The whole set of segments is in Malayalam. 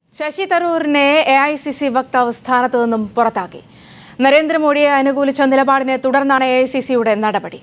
ശശി തരൂരിനെ എ ഐ സി സി വക്താവ് സ്ഥാനത്തു നിന്നും പുറത്താക്കി നരേന്ദ്രമോദിയെ അനുകൂലിച്ച നിലപാടിനെ തുടർന്നാണ് എ ഐ സി സിയുടെ നടപടി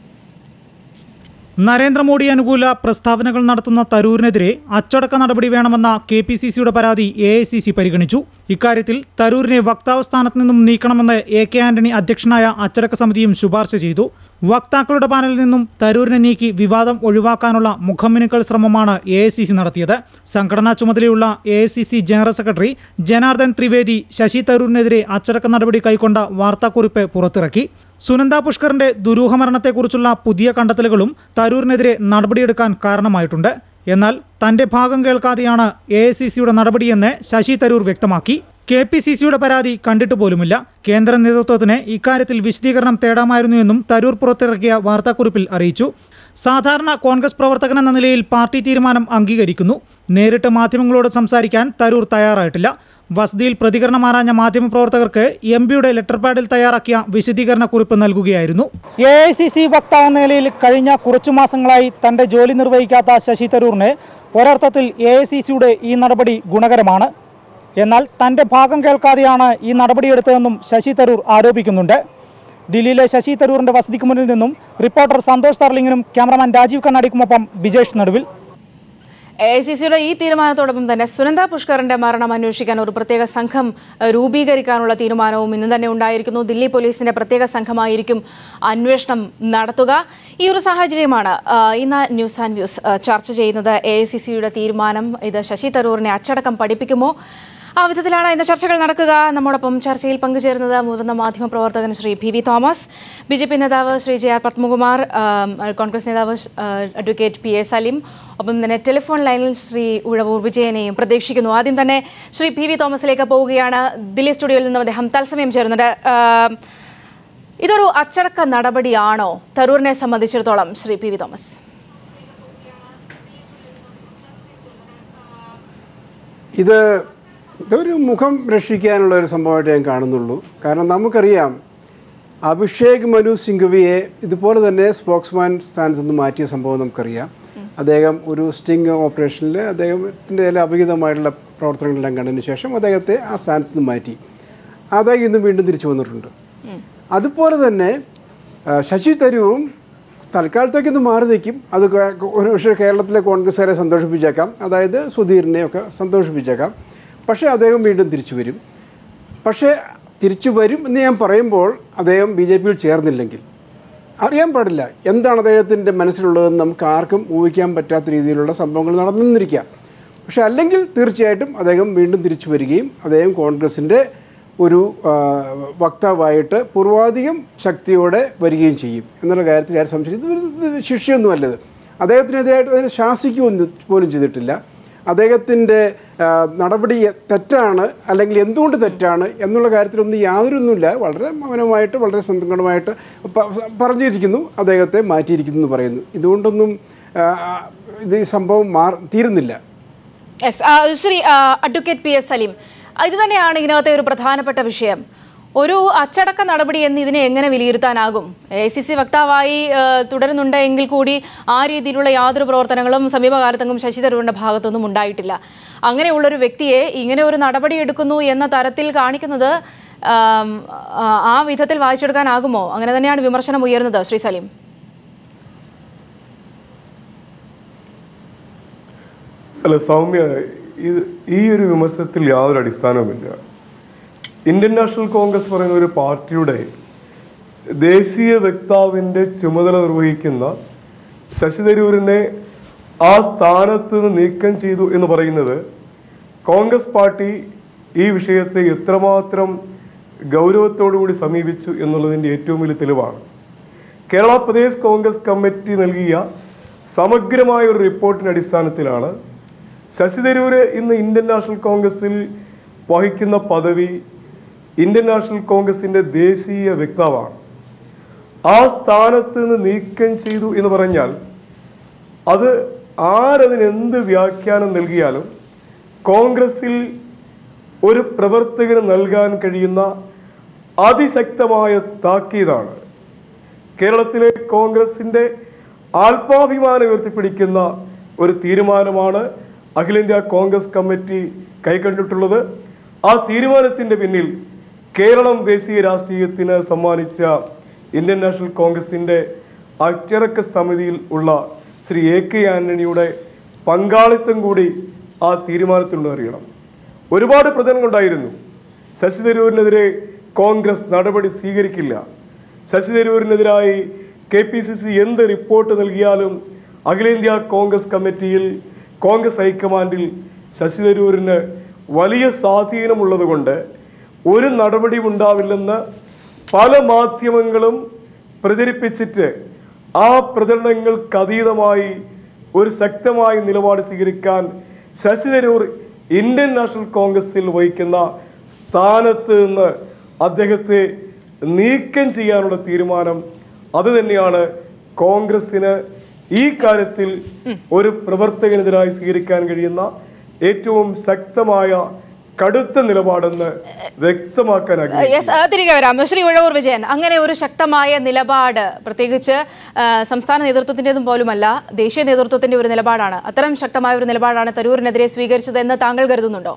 നരേന്ദ്രമോദി അനുകൂല പ്രസ്താവനകൾ നടത്തുന്ന തരൂരിനെതിരെ അച്ചടക്ക നടപടി വേണമെന്ന കെ പി സി സിയുടെ പരാതി എ ഐ സി സി പരിഗണിച്ചു ഇക്കാര്യത്തിൽ തരൂരിനെ വക്താവ് സ്ഥാനത്ത് നിന്നും നീക്കണമെന്ന് എ കെ ആന്റണി അധ്യക്ഷനായ അച്ചടക്ക സമിതിയും ശുപാർശ ചെയ്തു വക്താക്കളുടെ പാനലിൽ നിന്നും തരൂരിനെ നീക്കി വിവാദം ഒഴിവാക്കാനുള്ള മുഖമിനുക്കൽ ശ്രമമാണ് എ ഐ സി സി നടത്തിയത് സംഘടനാ ചുമതലയുള്ള A I C C general secretary Janardhan Trivedi Shashi തരൂരിനെതിരെ അച്ചടക്ക നടപടി കൈക്കൊണ്ട വാർത്താക്കുറിപ്പ് പുറത്തിറക്കി സുനന്ദ പുഷ്കറിന്റെ ദുരൂഹമരണത്തെക്കുറിച്ചുള്ള പുതിയ കണ്ടെത്തലുകളും തരൂരിനെതിരെ നടപടിയെടുക്കാൻ കാരണമായിട്ടുണ്ട് എന്നാൽ തന്റെ ഭാഗം കേൾക്കാതെയാണ് എ ഐ സി സിയുടെ നടപടിയെന്ന് ശശി തരൂർ വ്യക്തമാക്കി കെ പി സി സിയുടെ പരാതി കണ്ടിട്ട് പോലുമില്ല കേന്ദ്ര നേതൃത്വത്തിന് ഇക്കാര്യത്തിൽ വിശദീകരണം തേടാമായിരുന്നുവെന്നും തരൂർ പുറത്തിറക്കിയ വാർത്താക്കുറിപ്പിൽ അറിയിച്ചു സാധാരണ കോൺഗ്രസ് പ്രവർത്തകൻ എന്ന നിലയിൽ പാർട്ടി തീരുമാനം അംഗീകരിക്കുന്നു നേരിട്ട് മാധ്യമങ്ങളോട് സംസാരിക്കാൻ തരൂർ തയ്യാറായിട്ടില്ല വസതിയിൽ പ്രതികരണം ആരാഞ്ഞ മാധ്യമപ്രവർത്തകർക്ക് എം പിയുടെ ലെറ്റർ പാഡിൽ തയ്യാറാക്കിയ വിശദീകരണ കുറിപ്പ് നൽകുകയായിരുന്നു എ ഐ സി സി വക്താവ് എന്ന നിലയിൽ കഴിഞ്ഞ കുറച്ചു മാസങ്ങളായി തന്റെ ജോലി നിർവഹിക്കാത്ത ശശി തരൂറിന് ഒരർത്ഥത്തിൽ എ ഐ സി സിയുടെ ഈ നടപടി ഗുണകരമാണ് എന്നാൽ തന്റെ ഭാഗം കേൾക്കാതെയാണ് ഈ നടപടിയെടുത്തതെന്നും ശശി തരൂർ ആരോപിക്കുന്നുണ്ട് ദില്ലിയിലെ ശശി തരൂറിന്റെ വസതിക്ക് മുന്നിൽ നിന്നും റിപ്പോർട്ടർ സന്തോഷ് തർലിംഗിനും ക്യാമറമാൻ രാജീവ് കണ്ണാടിക്കുമൊപ്പം ബിജേഷ് നടുവിൽ എ ഐ സി സിയുടെ ഈ തീരുമാനത്തോടൊപ്പം തന്നെ സുനന്ദ പുഷ്കറിന്റെ മരണം അന്വേഷിക്കാൻ ഒരു പ്രത്യേക സംഘം ഏഹ്, രൂപീകരിക്കാനുള്ള തീരുമാനവും ഇന്ന് തന്നെ ഉണ്ടായിരിക്കുന്നു ദില്ലി പോലീസിന്റെ പ്രത്യേക സംഘമായിരിക്കും അന്വേഷണം നടത്തുക ഈ ഒരു സാഹചര്യമാണ് ആഹ്, ഇന്ന് ന്യൂസ് ആൻഡ് വ്യൂസ് ആഹ്, ചർച്ച ചെയ്യുന്നത് എ ഐ സി സിയുടെ തീരുമാനം ഇത് ശശി തരൂറിനെ അച്ചടക്കം പഠിപ്പിക്കുമോ ആ വിധത്തിലാണ് ഇന്ന് ചർച്ചകൾ നടക്കുക നമ്മോടൊപ്പം ചർച്ചയിൽ പങ്കുചേരുന്നത് മുതിർന്ന മാധ്യമപ്രവർത്തകൻ Shri P V Thomas B J P നേതാവ് ശ്രീ ജെ ആർ പത്മകുമാർ ആം, കോൺഗ്രസ് നേതാവ് ഷ്- ആ, അഡ്വക്കേറ്റ് പി എ സലീം ഒപ്പം തന്നെ ടെലിഫോൺ ലൈനിൽ ശ്രീ ഉഴവൂർ വിജയനെയും പ്രതീക്ഷിക്കുന്നു ആദ്യം തന്നെ ശ്രീ പി വി തോമസിലേക്ക് പോവുകയാണ് ദില്ലി സ്റ്റുഡിയോയിൽ നിന്നും അദ്ദേഹം തത്സമയം ചേരുന്നുണ്ട് ആം, ഇതൊരു അച്ചടക്ക നടപടിയാണോ തരൂരിനെ സംബന്ധിച്ചിടത്തോളം ശ്രീ പി വി തോമസ് ഇത് ഇതൊരു മുഖം രക്ഷിക്കാനുള്ള ഒരു സംഭവമായിട്ട് ഞാൻ കാണുന്നുള്ളൂ കാരണം നമുക്കറിയാം അഭിഷേക് മനു സിംഘവിയെ ഇതുപോലെ തന്നെ സ്പോക്സ്മാൻ സ്ഥാനത്ത് നിന്ന് മാറ്റിയ സംഭവം നമുക്കറിയാം അദ്ദേഹം ഒരു സ്റ്റിംഗ് ഓപ്പറേഷനിൽ അദ്ദേഹത്തിൻ്റെ ചില അഭിഹിതമായിട്ടുള്ള പ്രവർത്തനങ്ങളെല്ലാം കണ്ടതിന് ശേഷം അദ്ദേഹത്തെ ആ സ്ഥാനത്ത് നിന്ന് മാറ്റി അദ്ദേഹം ഇന്ന് വീണ്ടും തിരിച്ചു വന്നിട്ടുണ്ട് അതുപോലെ തന്നെ ആ, ശശി തരൂറും തൽക്കാലത്തേക്ക് ഇത് മാറി നിൽക്കും അത് കേ- ഒരു പക്ഷേ കേരളത്തിലെ കോൺഗ്രസ്സുകാരെ സന്തോഷിപ്പിച്ചേക്കാം അതായത് സുധീറിനെയൊക്കെ സന്തോഷിപ്പിച്ചേക്കാം പക്ഷേ അദ്ദേഹം വീണ്ടും തിരിച്ചു വരും പക്ഷേ തിരിച്ചു വരും എന്ന് ഞാൻ പറയുമ്പോൾ അദ്ദേഹം ബി ജെ പിയിൽ ചേർന്നില്ലെങ്കിൽ അറിയാൻ പാടില്ല എന്താണ് അദ്ദേഹത്തിൻ്റെ മനസ്സിലുള്ളതെന്ന് നമുക്ക് ആർക്കും ഊഹിക്കാൻ പറ്റാത്ത രീതിയിലുള്ള സംഭവങ്ങൾ നടന്നിരിക്കാം പക്ഷേ അല്ലെങ്കിൽ തീർച്ചയായിട്ടും അദ്ദേഹം വീണ്ടും തിരിച്ചു വരികയും അദ്ദേഹം കോൺഗ്രസിൻ്റെ ഒരു ആ, വക്താവായിട്ട് പൂർവാധികം ശക്തിയോടെ വരികയും ചെയ്യും എന്നുള്ള കാര്യത്തിൽ ആരും സംശയം ഇത് ഒരു- ഇത് ശിക്ഷയൊന്നും അല്ലത് അദ്ദേഹത്തിനെതിരായിട്ട് അതിനെ ശാസിക്കുകയൊന്നും പോലും ചെയ്തിട്ടില്ല അദ്ദേഹത്തിൻ്റെ ആ, നടപടി തെറ്റാണ് അല്ലെങ്കിൽ എന്തുകൊണ്ട് തെറ്റാണ് എന്നുള്ള കാര്യത്തിലൊന്നും യാതൊരൊന്നുമില്ല വളരെ മൗനമായിട്ട് വളരെ സങ്കടമായിട്ട് പ- പറഞ്ഞിരിക്കുന്നു അദ്ദേഹത്തെ മാറ്റിയിരിക്കുന്നു എന്ന് പറയുന്നു ഇതുകൊണ്ടൊന്നും ആ, ഇത് ഈ സംഭവം മാർ തീരുന്നില്ല യെസ് ശ്രീ ആ, അഡ്വക്കേറ്റ് പി എസ് സലീം ആ, ഇത് തന്നെയാണ് ഇതിനകത്തെ ഒരു പ്രധാനപ്പെട്ട വിഷയം ഒരു അച്ചടക്ക നടപടി എന്ന് ഇതിനെ എങ്ങനെ വിലയിരുത്താനാകും എ സി സി വക്താവായി ആ, തുടരുന്നുണ്ട് എങ്കിൽ കൂടി ആ രീതിയിലുള്ള യാതൊരു പ്രവർത്തനങ്ങളും സമീപകാലത്തെങ്ങും ശശി തരൂരിന്റെ ഭാഗത്തൊന്നും ഉണ്ടായിട്ടില്ല അങ്ങനെയുള്ളൊരു വ്യക്തിയെ ഇങ്ങനെ ഒരു നടപടി എടുക്കുന്നു എന്ന തരത്തിൽ കാണിക്കുന്നത് ആം, ആ, ആ വിധത്തിൽ വായിച്ചെടുക്കാനാകുമോ അങ്ങനെ തന്നെയാണ് വിമർശനം ഉയർന്നത് ശ്രീ സലീം അല്ല സൗമ്യ ഇത് ഈ ഒരു വിമർശനത്തിൽ യാതൊരു അടിസ്ഥാനവുമില്ല ഇന്ത്യൻ നാഷണൽ കോൺഗ്രസ് പറയുന്ന ഒരു പാർട്ടിയുടെ ദേശീയ വക്താവിൻ്റെ ചുമതല നിർവഹിക്കുന്ന ശശി തരൂരിനെ ആ സ്ഥാനത്ത് നിന്ന് നീക്കം ചെയ്തു എന്ന് പറയുന്നത് കോൺഗ്രസ് പാർട്ടി ഈ വിഷയത്തെ എത്രമാത്രം ഗൗരവത്തോടുകൂടി സമീപിച്ചു എന്നുള്ളതിൻ്റെ ഏറ്റവും വലിയ തെളിവാണ് കേരള പ്രദേശ് കോൺഗ്രസ് കമ്മിറ്റി നൽകിയ സമഗ്രമായ ഒരു റിപ്പോർട്ടിന്റെ അടിസ്ഥാനത്തിലാണ് ശശി തരൂര് ഇന്ന് ഇന്ത്യൻ നാഷണൽ കോൺഗ്രസിൽ വഹിക്കുന്ന പദവി ഇന്ത്യൻ നാഷണൽ കോൺഗ്രസിന്റെ ദേശീയ വക്താവാണ് ആ സ്ഥാനത്ത് നിന്ന് നീക്കം ചെയ്തു എന്ന് പറഞ്ഞാൽ അത് ആരതിന് എന്ത് വ്യാഖ്യാനം നൽകിയാലും കോൺഗ്രസിൽ ഒരു പ്രവർത്തകന് നൽകാൻ കഴിയുന്ന അതിശക്തമായ താക്കീതാണ് കേരളത്തിലെ കോൺഗ്രസിന്റെ ആത്മാഭിമാനം ഉയർത്തിപ്പിടിക്കുന്ന ഒരു തീരുമാനമാണ് അഖിലേന്ത്യാ കോൺഗ്രസ് കമ്മിറ്റി കൈക്കണ്ടിട്ടുള്ളത് ആ തീരുമാനത്തിൻ്റെ പിന്നിൽ കേരളം ദേശീയ രാഷ്ട്രീയത്തിന് സമ്മാനിച്ച ഇന്ത്യൻ നാഷണൽ കോൺഗ്രസിൻ്റെ അച്ചടക്ക സമിതിയിൽ ഉള്ള ശ്രീ എ കെ ആന്റണിയുടെ പങ്കാളിത്തം കൂടി ആ തീരുമാനത്തിലുണ്ട് അറിയണം ഒരുപാട് പ്രചരണങ്ങളുണ്ടായിരുന്നു ശശി തരൂരിനെതിരെ കോൺഗ്രസ് നടപടി സ്വീകരിക്കില്ല ശശി തരൂരിനെതിരായി കെ പി സി സി എന്ത് റിപ്പോർട്ട് നൽകിയാലും അഖിലേന്ത്യാ കോൺഗ്രസ് കമ്മിറ്റിയിൽ കോൺഗ്രസ് ഹൈക്കമാൻഡിൽ ശശി തരൂരിന് വലിയ സ്വാധീനമുള്ളതുകൊണ്ട് ഒരു നടപടിയും ഉണ്ടാവില്ലെന്ന് പല മാധ്യമങ്ങളും പ്രചരിപ്പിച്ചിട്ട് ആ പ്രചരണങ്ങൾക്ക് അതീതമായി ഒരു ശക്തമായ നിലപാട് സ്വീകരിക്കാൻ ശശി തരൂർ ഇന്ത്യൻ നാഷണൽ കോൺഗ്രസിൽ വഹിക്കുന്ന സ്ഥാനത്ത് നിന്ന് അദ്ദേഹത്തെ നീക്കം ചെയ്യാനുള്ള തീരുമാനം അത് തന്നെയാണ് കോൺഗ്രസിന് ഈ കാര്യത്തിൽ ഒരു പ്രവർത്തകനെതിരായി സ്വീകരിക്കാൻ കഴിയുന്ന ഏറ്റവും ശക്തമായ കടുത്ത നിലപാടെന്ന് വ്യക്തമാക്കാൻ ആഗ്രഹിക്കുന്നു യെസ് ആ, തിരികെ വരാം ശ്രീ ഉഴവൂർ വിജയൻ അങ്ങനെ ഒരു ശക്തമായ നിലപാട് പ്രത്യേകിച്ച് ആ, സംസ്ഥാന നേതൃത്വത്തിൻ്റെതും പോലുമല്ല ദേശീയ നേതൃത്വത്തിന്റെ ഒരു നിലപാടാണ് അത്തരം ശക്തമായ ഒരു നിലപാടാണ് തരൂരിനെതിരെ സ്വീകരിച്ചത് എന്ന് താങ്കൾ കരുതുന്നുണ്ടോ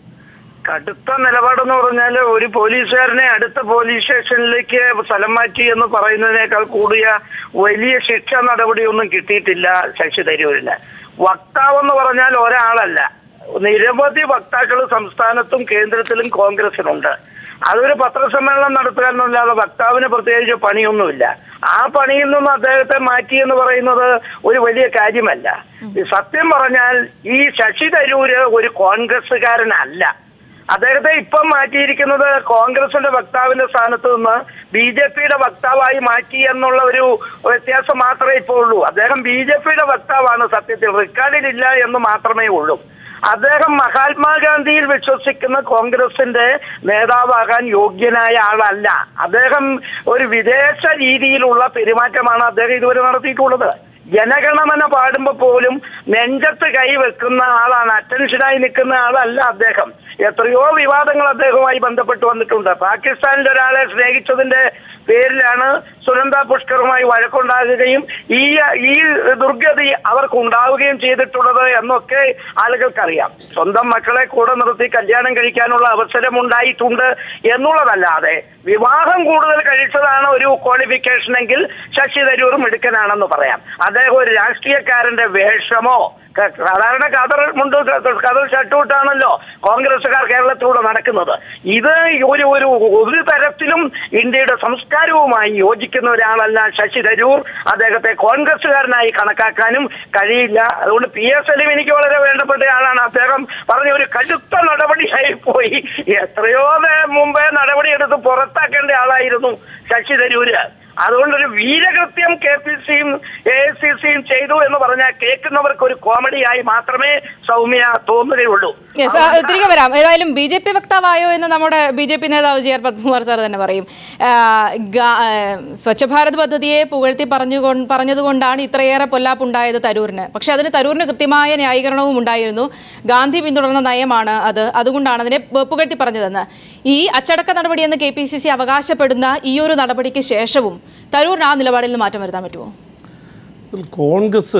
കടുത്ത നിലപാടെന്ന് പറഞ്ഞാൽ ഒരു പോലീസുകാരനെ അടുത്ത പോലീസ് സ്റ്റേഷനിലേക്ക് സ്ഥലം മാറ്റി എന്ന് പറയുന്നതിനേക്കാൾ കൂടിയ വലിയ ശിക്ഷ നടപടിയൊന്നും കിട്ടിയിട്ടില്ല ശശി തരൂരിന് വക്താവെന്ന് പറഞ്ഞാൽ ഒരാളല്ല നിരവധി വക്താക്കൾ സംസ്ഥാനത്തും കേന്ദ്രത്തിലും കോൺഗ്രസിനുണ്ട് അതൊരു പത്രസമ്മേളനം നടത്തുക എന്നല്ലാതെ വക്താവിന് പ്രത്യേകിച്ച് പണിയൊന്നുമില്ല ആ പണിയിൽ നിന്ന് അദ്ദേഹത്തെ മാറ്റി എന്ന് പറയുന്നത് ഒരു വലിയ കാര്യമല്ല ഈ സത്യം പറഞ്ഞാൽ ഈ ശശി തരൂര് ഒരു കോൺഗ്രസ്സുകാരനല്ല അദ്ദേഹത്തെ ഇപ്പം മാറ്റിയിരിക്കുന്നത് കോൺഗ്രസിന്റെ വക്താവിന്റെ സ്ഥാനത്ത് നിന്ന് ബി ജെ പിയുടെ വക്താവായി മാറ്റി എന്നുള്ള ഒരു വ്യത്യാസം മാത്രമേ ഇപ്പോൾ ഉള്ളൂ അദ്ദേഹം ബി ജെ പിയുടെ വക്താവാണ് സത്യത്തിൽ റെക്കോർഡിലില്ല എന്ന് മാത്രമേ ഉള്ളൂ അദ്ദേഹം മഹാത്മാഗാന്ധിയിൽ വിശ്വസിക്കുന്ന കോൺഗ്രസിന്റെ നേതാവാകാൻ യോഗ്യനായ ആളല്ല അദ്ദേഹം ഒരു വിദേശ രീതിയിലുള്ള പെരുമാറ്റമാണ് അദ്ദേഹം ഇതുവരെ നടത്തിയിട്ടുള്ളത് ജനഗണമന പാടുമ്പോൾ പോലും നെഞ്ചത്ത് കൈ വെക്കുന്ന ആളാണ് അറ്റൻഷനായി നിൽക്കുന്ന ആളല്ല അദ്ദേഹം എത്രയോ വിവാദങ്ങൾ അദ്ദേഹവുമായി ബന്ധപ്പെട്ട് വന്നിട്ടുണ്ട് പാകിസ്ഥാനിൽ ഒരാളെ സ്നേഹിച്ചതിന്റെ പേരിലാണ് സുനന്ദ പുഷ്കറുമായി വഴക്കുണ്ടാകുകയും ഈ ഈ ദുർഗതി അവർക്ക് ഉണ്ടാവുകയും ചെയ്തിട്ടുള്ളത് എന്നൊക്കെ ആളുകൾക്കറിയാം സ്വന്തം മക്കളെ കൂടെ നിർത്തി കല്യാണം കഴിക്കാനുള്ള അവസരം ഉണ്ടായിട്ടുണ്ട് എന്നുള്ളതല്ലാതെ വിവാഹം കൂടുതൽ കഴിച്ചതാണ് ഒരു ക്വാളിഫിക്കേഷൻ എങ്കിൽ ശശി തരൂർ മിടുക്കനാണെന്ന് പറയാം അദ്ദേഹം ഒരു രാഷ്ട്രീയക്കാരന്റെ വേഷമോ ക- സാധാരണ കതർ മുണ്ട് കതർ ഷർട്ടൂട്ടാണല്ലോ കോൺഗ്രസ്സുകാർ കേരളത്തിലൂടെ നടക്കുന്നത് ഇത് ഒരു ഒരു ഒരു തരത്തിലും ഇന്ത്യയുടെ സംസ്കാരവുമായി യോജിക്കുന്ന ഒരാളല്ല ശശി തരൂർ അദ്ദേഹത്തെ കോൺഗ്രസ്സുകാരനായി കണക്കാക്കാനും കഴിയില്ല അതുകൊണ്ട് പി എസ് എല്ലും എനിക്ക് വളരെ വേണ്ടപ്പെട്ട ആളാണ് അദ്ദേഹം പറഞ്ഞ ഒരു കടുത്ത നടപടിയായി പോയി എത്രയോ നേ- മുമ്പേ നടപടിയെടുത്ത് പുറത്താക്കേണ്ട ആളായിരുന്നു ശശി തരൂര് അതുകൊണ്ടൊരു വീരകൃത്യം കെ പി സിയും എ ഐ സി സിയും ചെയ്തു എന്ന് പറഞ്ഞാൽ കേൾക്കുന്നവർക്ക് ഒരു കോമഡിയായി മാത്രമേ സൗമ്യ തോന്നുകയുള്ളൂ യെസ് തിരികെ വരാം ഏതായാലും ബി ജെ പി വക്താവായോ എന്ന് നമ്മുടെ ബി ജെ പി നേതാവ് ജി ആർ പത്മകുമാർ സാർ തന്നെ പറയും ആ, ഗാ- ആ, സ്വച്ഛ ഭാരത് പദ്ധതിയെ പുകഴ്ത്തി പറഞ്ഞു പറഞ്ഞതുകൊണ്ടാണ് ഇത്രയേറെ പൊല്ലാപ്പുണ്ടായത് തരൂരിന് പക്ഷെ അതിന് തരൂരിന് കൃത്യമായ ന്യായീകരണവും ഉണ്ടായിരുന്നു ഗാന്ധി പിന്തുടർന്ന നയമാണ് അത് അതുകൊണ്ടാണ് അതിനെ പു- പുകഴ്ത്തി പറഞ്ഞതെന്ന് ഈ അച്ചടക്ക നടപടി എന്ന് കെ പി സി സി അവകാശപ്പെടുന്ന ഈ ഒരു നടപടിക്ക് ശേഷവും തരൂരിന് ആ നിലപാടിൽ നിന്ന് മാറ്റം വരുത്താൻ പറ്റുമോ കോൺഗ്രസ്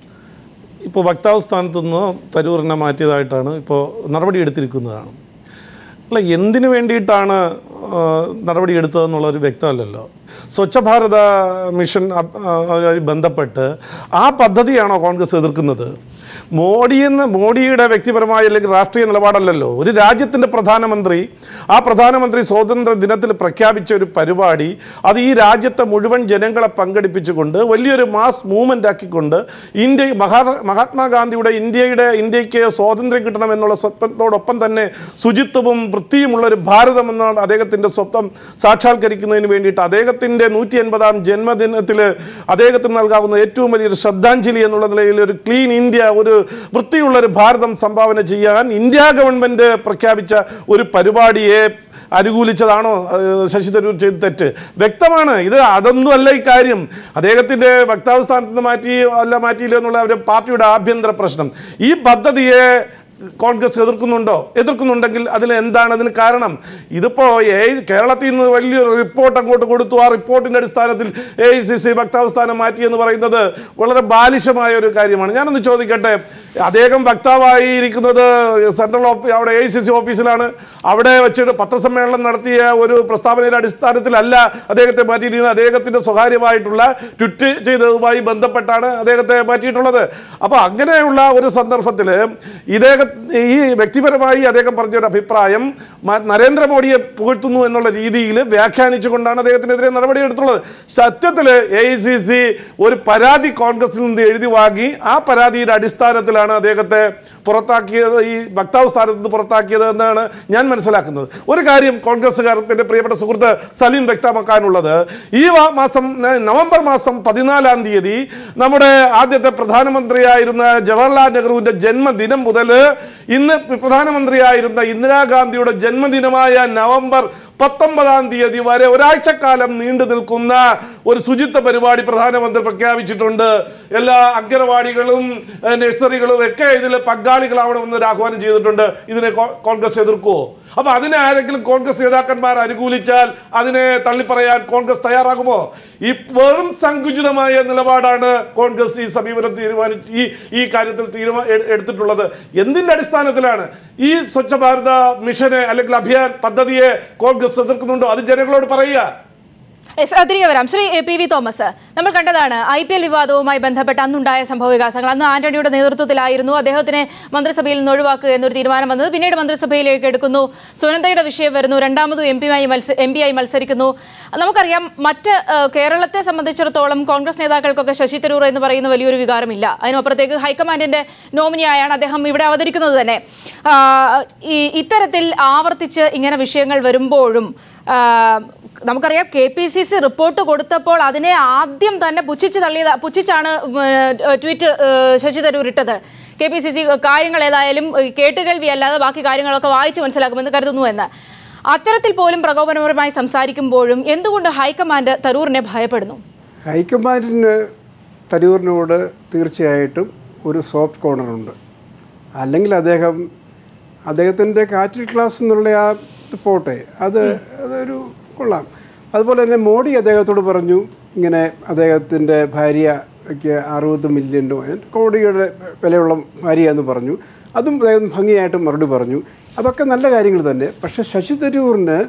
ഇപ്പോൾ വക്താവ് സ്ഥാനത്ത് നിന്ന് തരൂറിനെ മാറ്റിയതായിട്ടാണ് ഇപ്പോൾ നടപടി എടുത്തിരിക്കുന്നതാണ് അല്ല എന്തിനു വേണ്ടിയിട്ടാണ് ആ, നടപടി എടുത്തതെന്നുള്ളൊരു വ്യക്തമല്ലല്ലോ സ്വച്ഛ ഭാരത മിഷൻ അ- ആ, അതുമായി ബന്ധപ്പെട്ട് ആ പദ്ധതിയാണോ കോൺഗ്രസ് എതിർക്കുന്നത് മോഡിയെന്ന് മോഡിയുടെ വ്യക്തിപരമായ അല്ലെങ്കിൽ രാഷ്ട്രീയ നിലപാടല്ലല്ലോ ഒരു രാജ്യത്തിൻ്റെ പ്രധാനമന്ത്രി ആ പ്രധാനമന്ത്രി സ്വാതന്ത്ര്യ ദിനത്തിൽ പ്രഖ്യാപിച്ച ഒരു പരിപാടി അത് ഈ രാജ്യത്തെ മുഴുവൻ ജനങ്ങളെ പങ്കെടുപ്പിച്ചുകൊണ്ട് വലിയൊരു മാസ് മൂവ്മെൻ്റ് ആക്കിക്കൊണ്ട് ഇന്ത്യ മഹാ മഹാത്മാഗാന്ധിയുടെ ഇന്ത്യയുടെ ഇന്ത്യക്ക് സ്വാതന്ത്ര്യം കിട്ടണമെന്നുള്ള സ്വപ്നത്തോടൊപ്പം തന്നെ ശുചിത്വവും വൃത്തിയുമുള്ള ഒരു ഭാരതം എന്ന അദ്ദേഹത്തിൻ്റെ സ്വപ്നം സാക്ഷാത്കരിക്കുന്നതിന് വേണ്ടിയിട്ട് അദ്ദേഹത്തിൻ്റെ നൂറ്റി എൺപതാം ജന്മദിനത്തിൽ അദ്ദേഹത്തിന് നൽകാവുന്ന ഏറ്റവും വലിയൊരു ശ്രദ്ധാഞ്ജലി എന്നുള്ള നിലയിൽ ഒരു ക്ലീൻ ഇന്ത്യ ഒരു വൃത്തിയുള്ള ഒരു ഭാരതം സംഭാവന ചെയ്യാൻ ഇന്ത്യ ഗവൺമെൻറ് പ്രഖ്യാപിച്ച ഒരു പരിപാടിയെ അനുകൂലിച്ചതാണോ ഏഹ്, ശശി തരൂർ ചെയ്ത തെറ്റ് വ്യക്തമാണ് ഇത് അതൊന്നും അല്ല ഈ കാര്യം അദ്ദേഹത്തിൻ്റെ വക്താവ് സ്ഥാനത്ത് നിന്ന് മാറ്റി അല്ല മാറ്റിയില്ല എന്നുള്ള അവരുടെ പാർട്ടിയുടെ ആഭ്യന്തര പ്രശ്നം ഈ പദ്ധതിയെ കോൺഗ്രസ് എതിർക്കുന്നുണ്ടോ എതിർക്കുന്നുണ്ടെങ്കിൽ അതിൽ എന്താണ് അതിന് കാരണം ഇതിപ്പോൾ എ കേരളത്തിൽ നിന്ന് വലിയൊരു റിപ്പോർട്ട് അങ്ങോട്ട് കൊടുത്തു ആ റിപ്പോർട്ടിൻ്റെ അടിസ്ഥാനത്തിൽ എ ഐ സി സി വക്താവ് സ്ഥാനം മാറ്റി എന്ന് പറയുന്നത് വളരെ ബാലിശമായ ഒരു കാര്യമാണ് ഞാനൊന്ന് ചോദിക്കട്ടെ അദ്ദേഹം വക്താവായി ഇരിക്കുന്നത് സെൻട്രൽ ഓഫീസ് അവിടെ എ ഐ സി സി ഓഫീസിലാണ് അവിടെ വെച്ചിട്ട് പത്രസമ്മേളനം നടത്തിയ ഒരു പ്രസ്താവനയുടെ അടിസ്ഥാനത്തിലല്ല അദ്ദേഹത്തെ മാറ്റിയിരിക്കുന്നത് അദ്ദേഹത്തിൻ്റെ സ്വകാര്യമായിട്ടുള്ള ട്വിറ്റ് ചെയ്തതുമായി ബന്ധപ്പെട്ടാണ് അദ്ദേഹത്തെ മാറ്റിയിട്ടുള്ളത് അപ്പോൾ അങ്ങനെയുള്ള ഒരു സന്ദർഭത്തിൽ ഇദ്ദേഹം ഈ വ്യക്തിപരമായി അദ്ദേഹം പറഞ്ഞൊരു അഭിപ്രായം മ- നരേന്ദ്രമോദിയെ പുകഴ്ത്തുന്നു എന്നുള്ള രീതിയിൽ വ്യാഖ്യാനിച്ചുകൊണ്ടാണ് അദ്ദേഹത്തിനെതിരെ നടപടിയെടുത്തുള്ളത് സത്യത്തിൽ എ ഐ സി സി ഒരു പരാതി കോൺഗ്രസിൽ നിന്ന് എഴുതി വാങ്ങി ആ പരാതിയുടെ അടിസ്ഥാനത്തിലാണ് അദ്ദേഹത്തെ പുറത്താക്കിയത് ഈ വക്താവ് സ്ഥാനത്ത് നിന്ന് പുറത്താക്കിയത് എന്നാണ് ഞാൻ മനസ്സിലാക്കുന്നത് ഒരു കാര്യം കോൺഗ്രസ്സുകാർ എൻ്റെ പ്രിയപ്പെട്ട സുഹൃത്ത് സലീം വ്യക്തമാക്കാനുള്ളത് ഈ വാ- മാസം ന- നവംബർ മാസം പതിനാലാം തീയതി നമ്മുടെ ആദ്യത്തെ പ്രധാനമന്ത്രിയായിരുന്ന ജവഹർലാൽ നെഹ്റുവിൻ്റെ ജന്മദിനം മുതൽ ഇന്ന് പ്രധാനമന്ത്രിയായിരുന്ന ഇന്ദിരാഗാന്ധിയുടെ ജന്മദിനമായ നവംബർ പത്തൊമ്പതാം തീയതി വരെ ഒരാഴ്ചക്കാലം നീണ്ടു നിൽക്കുന്ന ഒരു ശുചിത്വ പരിപാടി പ്രധാനമന്ത്രി പ്രഖ്യാപിച്ചിട്ടുണ്ട് എല്ലാ അംഗനവാടികളും ഏഹ്, നഴ്സറികളും ഒക്കെ ഇതിൽ പങ്കാളികളാവണമെന്ന് ഒരു ആഹ്വാനം ചെയ്തിട്ടുണ്ട് ഇതിനെ കോ- കോൺഗ്രസ് എതിർക്കുമോ അപ്പൊ അതിനെ ആരെങ്കിലും കോൺഗ്രസ് നേതാക്കന്മാർ അനുകൂലിച്ചാൽ അതിനെ തള്ളിപ്പറയാൻ കോൺഗ്രസ് തയ്യാറാകുമോ ഈ വെറും സങ്കുചിതമായ നിലപാടാണ് കോൺഗ്രസ് ഈ സമീപനം തീരുമാനിച്ച് ഈ ഈ കാര്യത്തിൽ തീരുമാ എ- എടുത്തിട്ടുള്ളത് എന്തിന്റെ അടിസ്ഥാനത്തിലാണ് ഈ സ്വച്ഛ ഭാരത മിഷനെ അല്ലെങ്കിൽ അഭിയാൻ പദ്ധതിയെ കോൺഗ്രസ് എതിർക്കുന്നുണ്ടോ അത് ജനങ്ങളോട് പറയുക എസ്, ആ, തിരികെ വരാം ശ്രീ എ, പി വി തോമസ് നമ്മൾ കണ്ടതാണ് ഐ പി എൽ വിവാദവുമായി ബന്ധപ്പെട്ട് അന്നുണ്ടായ സംഭവ വികാസങ്ങൾ അന്ന് ആന്റണിയുടെ നേതൃത്വത്തിലായിരുന്നു അദ്ദേഹത്തിനെ മന്ത്രിസഭയിൽ നിന്ന് ഒഴിവാക്കുക എന്നൊരു തീരുമാനം വന്നത് പിന്നീട് മന്ത്രിസഭയിലേക്ക് എടുക്കുന്നു സുനന്ദയുടെ വിഷയം വരുന്നു രണ്ടാമതും എം പിയുമായി മത്സ എം പി ആയി മത്സരിക്കുന്നു നമുക്കറിയാം മറ്റ് ആ, കേരളത്തെ സംബന്ധിച്ചിടത്തോളം കോൺഗ്രസ് നേതാക്കൾക്കൊക്കെ ശശി തരൂർ എന്ന് പറയുന്ന വലിയൊരു വികാരമില്ല അതിനപ്പുറത്തേക്ക് ഹൈക്കമാൻഡിന്റെ നോമിനിയായാണ് അദ്ദേഹം ഇവിടെ അവതരിക്കുന്നത് തന്നെ ആ, ഈ ഇത്തരത്തിൽ ആവർത്തിച്ച് ഇങ്ങനെ വിഷയങ്ങൾ വരുമ്പോഴും ആ, നമുക്കറിയാം K P C C report കൊടുത്തപ്പോൾ അതിനെ ആദ്യം തന്നെ പുച്ഛിച്ച് തള്ളിയത് പുച്ഛിച്ചാണ് ഉം, ഏഹ്, ട്വീറ്റ് ഏഹ്, ശശി തരൂർ ഇട്ടത് കെ പി സി സി കാര്യങ്ങൾ ഏതായാലും ഏഹ്, കേട്ടുകേൾവി അല്ലാതെ ബാക്കി കാര്യങ്ങളൊക്കെ വായിച്ച് മനസ്സിലാക്കുമെന്ന് കരുതുന്നു എന്ന് അത്തരത്തിൽ പോലും പ്രകോപനപരമായി സംസാരിക്കുമ്പോഴും എന്തുകൊണ്ട് ഹൈക്കമാൻഡ് തരൂറിനെ ഭയപ്പെടുന്നു ഹൈക്കമാൻഡിന് തരൂരിനോട് തീർച്ചയായിട്ടും ഒരു സോഫ്റ്റ് കോർണറുണ്ട് അല്ലെങ്കിൽ അദ്ദേഹം അദ്ദേഹത്തിൻ്റെ കാറ്റിൽ ക്ലാസ് എന്നുള്ള ആ ഇത് പോട്ടെ അത് അതൊരു കൊള്ളാം അതുപോലെ തന്നെ മോഡി അദ്ദേഹത്തോട് പറഞ്ഞു ഇങ്ങനെ അദ്ദേഹത്തിൻ്റെ ഭാര്യയ്ക്ക് അറുപത് മില്യൺ കോടിയുടെ വിലയുള്ള ഭാര്യ എന്ന് പറഞ്ഞു അതും അദ്ദേഹം ഭംഗിയായിട്ട് മറുപടി പറഞ്ഞു അതൊക്കെ നല്ല കാര്യങ്ങൾ തന്നെ പക്ഷേ ശശി തരൂറിന്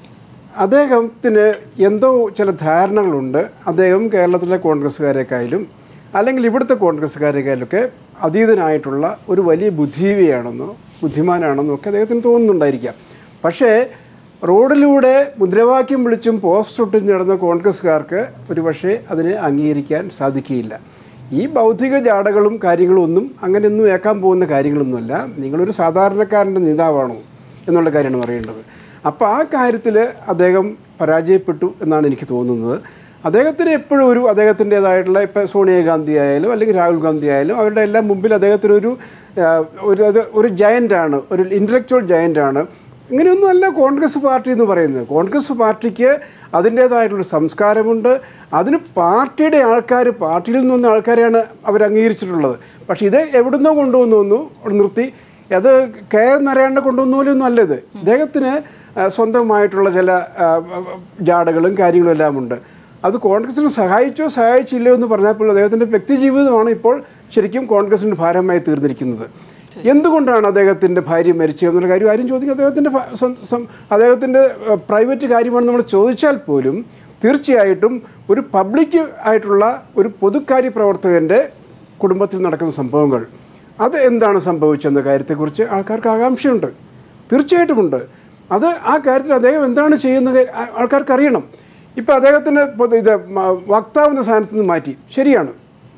അദ്ദേഹത്തിന് എന്തോ ചില ധാരണകളുണ്ട് അദ്ദേഹം കേരളത്തിലെ കോൺഗ്രസ്സുകാരെക്കായാലും അല്ലെങ്കിൽ ഇവിടുത്തെ കോൺഗ്രസ്സുകാരെക്കായാലൊക്കെ അതീതനായിട്ടുള്ള ഒരു വലിയ ബുദ്ധിജീവിയാണെന്നോ ബുദ്ധിമാനാണെന്നോ ഒക്കെ അദ്ദേഹത്തിന് തോന്നുന്നുണ്ടായിരിക്കാം പക്ഷേ റോഡിലൂടെ മുദ്രാവാക്യം വിളിച്ചും പോസ്റ്റ് ഇട്ടും നടന്ന കോൺഗ്രസ്സുകാർക്ക് ഒരു പക്ഷേ അതിനെ അംഗീകരിക്കാൻ സാധിക്കുകയില്ല ഈ ബൗദ്ധിക ജാടകളും കാര്യങ്ങളും ഒന്നും അങ്ങനെയൊന്നും ഏക്കാൻ പോകുന്ന കാര്യങ്ങളൊന്നുമല്ല നിങ്ങളൊരു സാധാരണക്കാരൻ്റെ നേതാവാണോ എന്നുള്ള കാര്യമാണ് പറയേണ്ടത് അപ്പോൾ ആ കാര്യത്തിൽ അദ്ദേഹം പരാജയപ്പെട്ടു എന്നാണ് എനിക്ക് തോന്നുന്നത് അദ്ദേഹത്തിന് എപ്പോഴും ഒരു അദ്ദേഹത്തിൻ്റേതായിട്ടുള്ള ഇപ്പോൾ സോണിയാഗാന്ധി ആയാലും അല്ലെങ്കിൽ രാഹുൽ ഗാന്ധി ആയാലും അവരുടെ എല്ലാം മുമ്പിൽ അദ്ദേഹത്തിനൊരു ആ, ഒരു അത് ഒരു ജയൻ്റാണ് ഒരു ഇൻ്റലക്ച്വൽ ജയൻ്റാണ് ഇങ്ങനെയൊന്നും അല്ല കോൺഗ്രസ് പാർട്ടി എന്ന് പറയുന്നത് കോൺഗ്രസ് പാർട്ടിക്ക് അതിൻ്റേതായിട്ടുള്ള സംസ്കാരമുണ്ട് അതിന് പാർട്ടിയുടെ ആൾക്കാർ പാർട്ടിയിൽ നിന്ന് വന്ന ആൾക്കാരെയാണ് അവർ അംഗീകരിച്ചിട്ടുള്ളത് പക്ഷേ ഇത് എവിടുന്നോ കൊണ്ടുവന്നു വന്നു അവിടെ നിർത്തി അത് കെ എൻ നാരായണനെ കൊണ്ടുവന്ന പോലെയൊന്നും അല്ല ഇത് ഇദ്ദേഹത്തിന് ആ, സ്വന്തമായിട്ടുള്ള ചില ആ, ജാടകളും കാര്യങ്ങളും എല്ലാം ഉണ്ട് അത് കോൺഗ്രസിന് സഹായിച്ചോ സഹായിച്ചില്ലയോ എന്ന് പറഞ്ഞാൽ പോലും അദ്ദേഹത്തിൻ്റെ വ്യക്തി ജീവിതമാണ് ഇപ്പോൾ ശരിക്കും കോൺഗ്രസിന് ഭാരമായി തീർന്നിരിക്കുന്നത് എന്തുകൊണ്ടാണ് അദ്ദേഹത്തിൻ്റെ ഭാര്യ മരിച്ചത് എന്നുള്ള കാര്യം ആരും ചോദിക്കും അദ്ദേഹത്തിൻ്റെ ഫ- സ്വ- സ്വ- അദ്ദേഹത്തിൻ്റെ പ്രൈവറ്റ് കാര്യമാണെന്ന് നമ്മൾ ചോദിച്ചാൽ പോലും തീർച്ചയായിട്ടും ഒരു പബ്ലിക് ആയിട്ടുള്ള ഒരു പൊതുക്കാര്യ പ്രവർത്തകൻ്റെ കുടുംബത്തിൽ നടക്കുന്ന സംഭവങ്ങൾ അത് എന്താണ് സംഭവിച്ചെന്ന കാര്യത്തെക്കുറിച്ച് ആൾക്കാർക്ക് ആകാംക്ഷയുണ്ട് തീർച്ചയായിട്ടുമുണ്ട് അത് ആ കാര്യത്തിൽ അദ്ദേഹം എന്താണ് ചെയ്യുന്നത് ആ- ആൾക്കാർക്ക് അറിയണം ഇപ്പോൾ അദ്ദേഹത്തിന് ഇപ്പോൾ ഇത് മ- വക്താവിൻ്റെ സ്ഥാനത്ത് നിന്ന് മാറ്റി ശരിയാണ്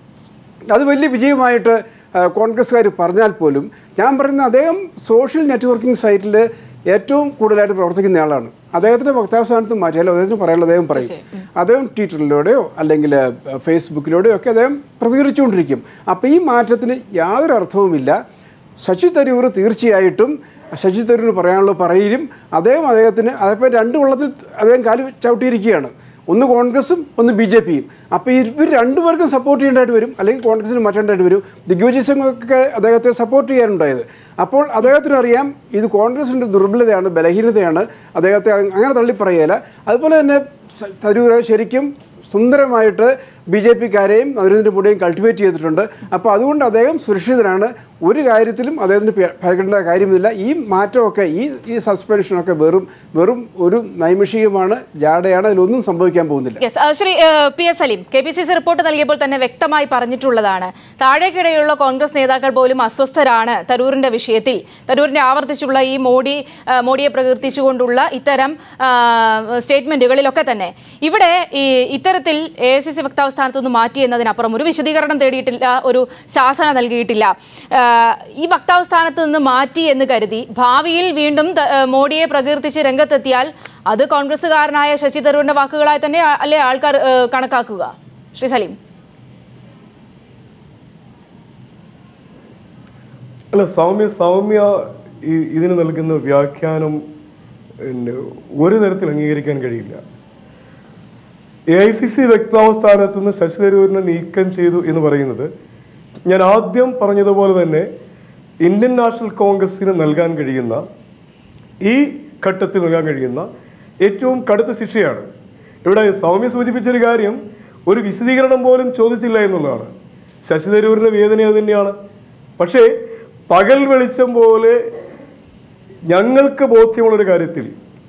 അത് വലിയ വിജയമായിട്ട് ആ, കോൺഗ്രസ്സുകാർ പറഞ്ഞാൽ പോലും ഞാൻ പറയുന്ന അദ്ദേഹം സോഷ്യൽ നെറ്റ്വർക്കിംഗ് സൈറ്റിൽ ഏറ്റവും കൂടുതലായിട്ട് പ്രവർത്തിക്കുന്ന ആളാണ് അദ്ദേഹത്തിൻ്റെ വക്താവ് സ്ഥാനത്ത് മാറ്റിയാലും അദ്ദേഹത്തിന് പറയാനുള്ളത് അദ്ദേഹം പറയും അദ്ദേഹം ട്വിറ്ററിലൂടെയോ അല്ലെങ്കിൽ ആ, ഫേസ്ബുക്കിലൂടെയോ ഒക്കെ അദ്ദേഹം പ്രതികരിച്ചുകൊണ്ടിരിക്കും അപ്പോൾ ഈ മാറ്റത്തിന് യാതൊരു അർത്ഥവുമില്ല ശശി തരൂർ തീർച്ചയായിട്ടും ശശി തരൂരിന് പറയാനുള്ള പറയും അദ്ദേഹം അദ്ദേഹത്തിന് അതിപ്പോൾ രണ്ട് വെള്ളത്തിൽ അദ്ദേഹം കാല് ചവിട്ടിയിരിക്കുകയാണ് ഒന്ന് കോൺഗ്രസും ഒന്ന് ബി ജെ പിയും അപ്പോൾ ഇവർ രണ്ടുപേർക്കും സപ്പോർട്ട് ചെയ്യേണ്ടതായിട്ട് വരും അല്ലെങ്കിൽ കോൺഗ്രസിന് മാറ്റേണ്ടതായിട്ട് വരും ദിഗ്വിജയ് സിംഗ് ഒക്കെ അദ്ദേഹത്തെ സപ്പോർട്ട് ചെയ്യാനുണ്ടായത് അപ്പോൾ അദ്ദേഹത്തിന് അറിയാം ഇത് കോൺഗ്രസിൻ്റെ ദുർബലതയാണ് ബലഹീനതയാണ് അദ്ദേഹത്തെ അങ്ങനെ തള്ളിപ്പറയുകയില്ല അതുപോലെ തന്നെ സ- തരൂർ ശരിക്കും സുന്ദരമായിട്ട് ബി ജെ പിക്കാരെയും നരേന്ദ്ര മോഡിയും കൾട്ടിവേറ്റ് ചെയ്തിട്ടുണ്ട് അപ്പോൾ അതുകൊണ്ട് അദ്ദേഹം സുരക്ഷിതനാണ് ഒരു കാര്യത്തിലും അദ്ദേഹത്തിന് ഭയ- ഭയക്കേണ്ട കാര്യമില്ല ഈ മാറ്റമൊക്കെ ഈ ഈ സസ്പെൻഷനൊക്കെ വെറും വെറും ഒരു നൈമിഷികമാണ് ജാടയാണ് അതിലൊന്നും സംഭവിക്കാൻ പോകുന്നില്ല യെസ് ശ്രീ ഏഹ്, P S Saleem K P C C report നൽകിയപ്പോൾ തന്നെ വ്യക്തമായി പറഞ്ഞിട്ടുള്ളതാണ് താഴേക്കിടയിലുള്ള കോൺഗ്രസ് നേതാക്കൾ പോലും അസ്വസ്ഥരാണ് തരൂരിന്റെ വിഷയത്തിൽ തരൂരിന്റെ ആവർത്തിച്ചുള്ള ഈ മോഡി ആ, മോഡിയെ പ്രകീർത്തിച്ചുകൊണ്ടുള്ള ഇത്തരം ആ, സ്റ്റേറ്റ്മെന്റുകളിലൊക്കെ തന്നെ ഇവിടെ ഈ ഇത്തരത്തിൽ എ ഐ സി സി വക്താവ് സ്ഥാനത്തുനിന്ന് മാറ്റി എന്നതിനപ്പുറം ഒരു വിശദീകരണം തേടിയിട്ടില്ല ഒരു ശാസന നൽകിയിട്ടില്ല ആ, ഈ വക്താവ് സ്ഥാനത്ത് നിന്ന് മാറ്റി എന്ന് കരുതി ഭാവിയിൽ വീണ്ടും ത- ആ, മോഡിയെ പ്രകീർത്തിച്ച് രംഗത്തെത്തിയാൽ അത് കോൺഗ്രസ്സുകാരനായ ശശി തരൂരിന്റെ വാക്കുകളായി തന്നെ ആ- അല്ലേ ആൾക്കാർ ആ, കണക്കാക്കുക ശ്രീ സലീം അല്ല സൗമ്യ സൗമ്യ ഈ- ഇതിന് നൽകുന്ന വ്യാഖ്യാനം പിന്നെ ഒരു തരത്തിൽ അംഗീകരിക്കാൻ കഴിയില്ല എ ഐ സി സി വ്യക്താവ് സ്ഥാനത്ത് നിന്ന് ശശി തരൂരിനെ നീക്കം ചെയ്തു എന്ന് പറയുന്നത് ഞാൻ ആദ്യം പറഞ്ഞതുപോലെ തന്നെ ഇന്ത്യൻ നാഷണൽ കോൺഗ്രസിന് നൽകാൻ കഴിയുന്ന ഈ ഘട്ടത്തിൽ നൽകാൻ കഴിയുന്ന ഏറ്റവും കടുത്ത ശിക്ഷയാണ് ഇവിടെ സൗമ്യ സൂചിപ്പിച്ചൊരു കാര്യം ഒരു വിശദീകരണം പോലും ചോദിച്ചില്ല എന്നുള്ളതാണ് ശശി തരൂരിൻ്റെ വേദന അത് തന്നെയാണ് പക്ഷേ പകൽ വെളിച്ചം പോലെ ഞങ്ങൾക്ക് ബോധ്യമുള്ളൊരു കാര്യത്തിൽ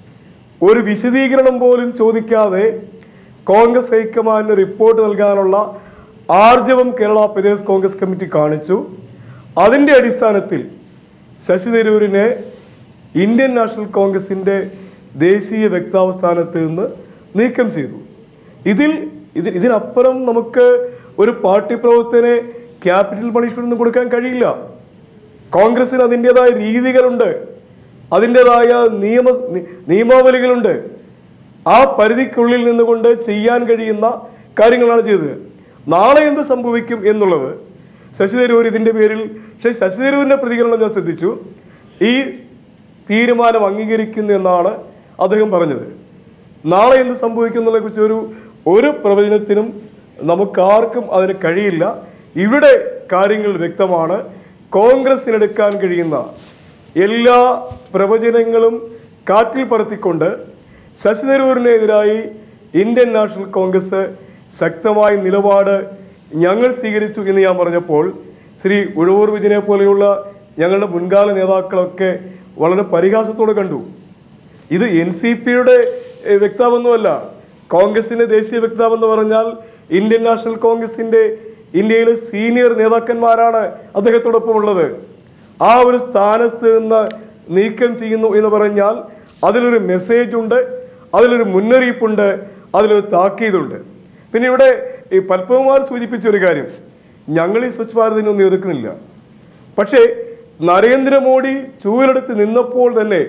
ഒരു വിശദീകരണം പോലും ചോദിക്കാതെ കോൺഗ്രസ് ഹൈക്കമാൻഡിന് റിപ്പോർട്ട് നൽകാനുള്ള ആർജവം കേരള പ്രദേശ് കോൺഗ്രസ് കമ്മിറ്റി കാണിച്ചു അതിൻ്റെ അടിസ്ഥാനത്തിൽ ശശി തരൂരിനെ ഇന്ത്യൻ നാഷണൽ കോൺഗ്രസിൻ്റെ ദേശീയ വ്യക്താവ് സ്ഥാനത്ത് നിന്ന് നീക്കം ചെയ്തു ഇതിൽ ഇത് ഇതിനപ്പുറം നമുക്ക് ഒരു പാർട്ടി പ്രവർത്തനെ ക്യാപിറ്റൽ പണിഷ്മെന്റ് ഒന്നും കൊടുക്കാൻ കഴിയില്ല കോൺഗ്രസിന് അതിൻ്റെതായ രീതികളുണ്ട് അതിൻ്റെതായ നിയമ നി- നിയമാവലികളുണ്ട് ആ പരിധിക്കുള്ളിൽ നിന്നുകൊണ്ട് ചെയ്യാൻ കഴിയുന്ന കാര്യങ്ങളാണ് ചെയ്തത് നാളെ എന്ത് സംഭവിക്കും എന്നുള്ളത് ശശി തരൂർ ഇതിൻ്റെ പേരിൽ പക്ഷേ ശശി തരൂരിൻ്റെ പ്രതികരണം ഞാൻ ശ്രദ്ധിച്ചു ഈ തീരുമാനം അംഗീകരിക്കുന്നു എന്നാണ് അദ്ദേഹം പറഞ്ഞത് നാളെ എന്ത് സംഭവിക്കും എന്നുള്ളതിനെ കുറിച്ച് ഒരു ഒരു പ്രവചനത്തിനും നമുക്കാർക്കും അതിന് കഴിയില്ല ഇവിടെ കാര്യങ്ങൾ വ്യക്തമാണ് കോൺഗ്രസിനെടുക്കാൻ കഴിയുന്ന എല്ലാ പ്രവചനങ്ങളും കാറ്റിൽ പറത്തിക്കൊണ്ട് ശശി തരൂരിനെതിരായി ഇന്ത്യൻ നാഷണൽ കോൺഗ്രസ് ശക്തമായ നിലപാട് ഞങ്ങൾ സ്വീകരിച്ചു എന്ന് ഞാൻ പറഞ്ഞപ്പോൾ ശ്രീ ഉഴവൂർ വിജയനെ പോലെയുള്ള ഞങ്ങളുടെ മുൻകാല നേതാക്കളൊക്കെ വളരെ പരിഹാസത്തോടെ കണ്ടു ഇത് എൻ സി പിയുടെ വ്യക്താവൊന്നുമല്ല കോൺഗ്രസിന്റെ ദേശീയ വ്യക്താവെന്ന് പറഞ്ഞാൽ ഇന്ത്യൻ നാഷണൽ കോൺഗ്രസിന്റെ ഇന്ത്യയിലെ സീനിയർ നേതാക്കന്മാരാണ് അദ്ദേഹത്തോടൊപ്പം ഉള്ളത് ആ ഒരു സ്ഥാനത്ത് നിന്ന് നീക്കം ചെയ്യുന്നു എന്ന് പറഞ്ഞാൽ അതിലൊരു മെസ്സേജ് ഉണ്ട് അതിലൊരു മുന്നറിയിപ്പുണ്ട് അതിലൊരു താക്കീതുണ്ട് പിന്നെ ഇവിടെ ഈ പത്മകുമാർ സൂചിപ്പിച്ച ഒരു കാര്യം ഞങ്ങൾ ഈ സ്വച്ഛ് ഭാരതിനൊന്നും എതിർക്കുന്നില്ല പക്ഷേ നരേന്ദ്രമോദി ചൂലെടുത്ത് നിന്നപ്പോൾ തന്നെ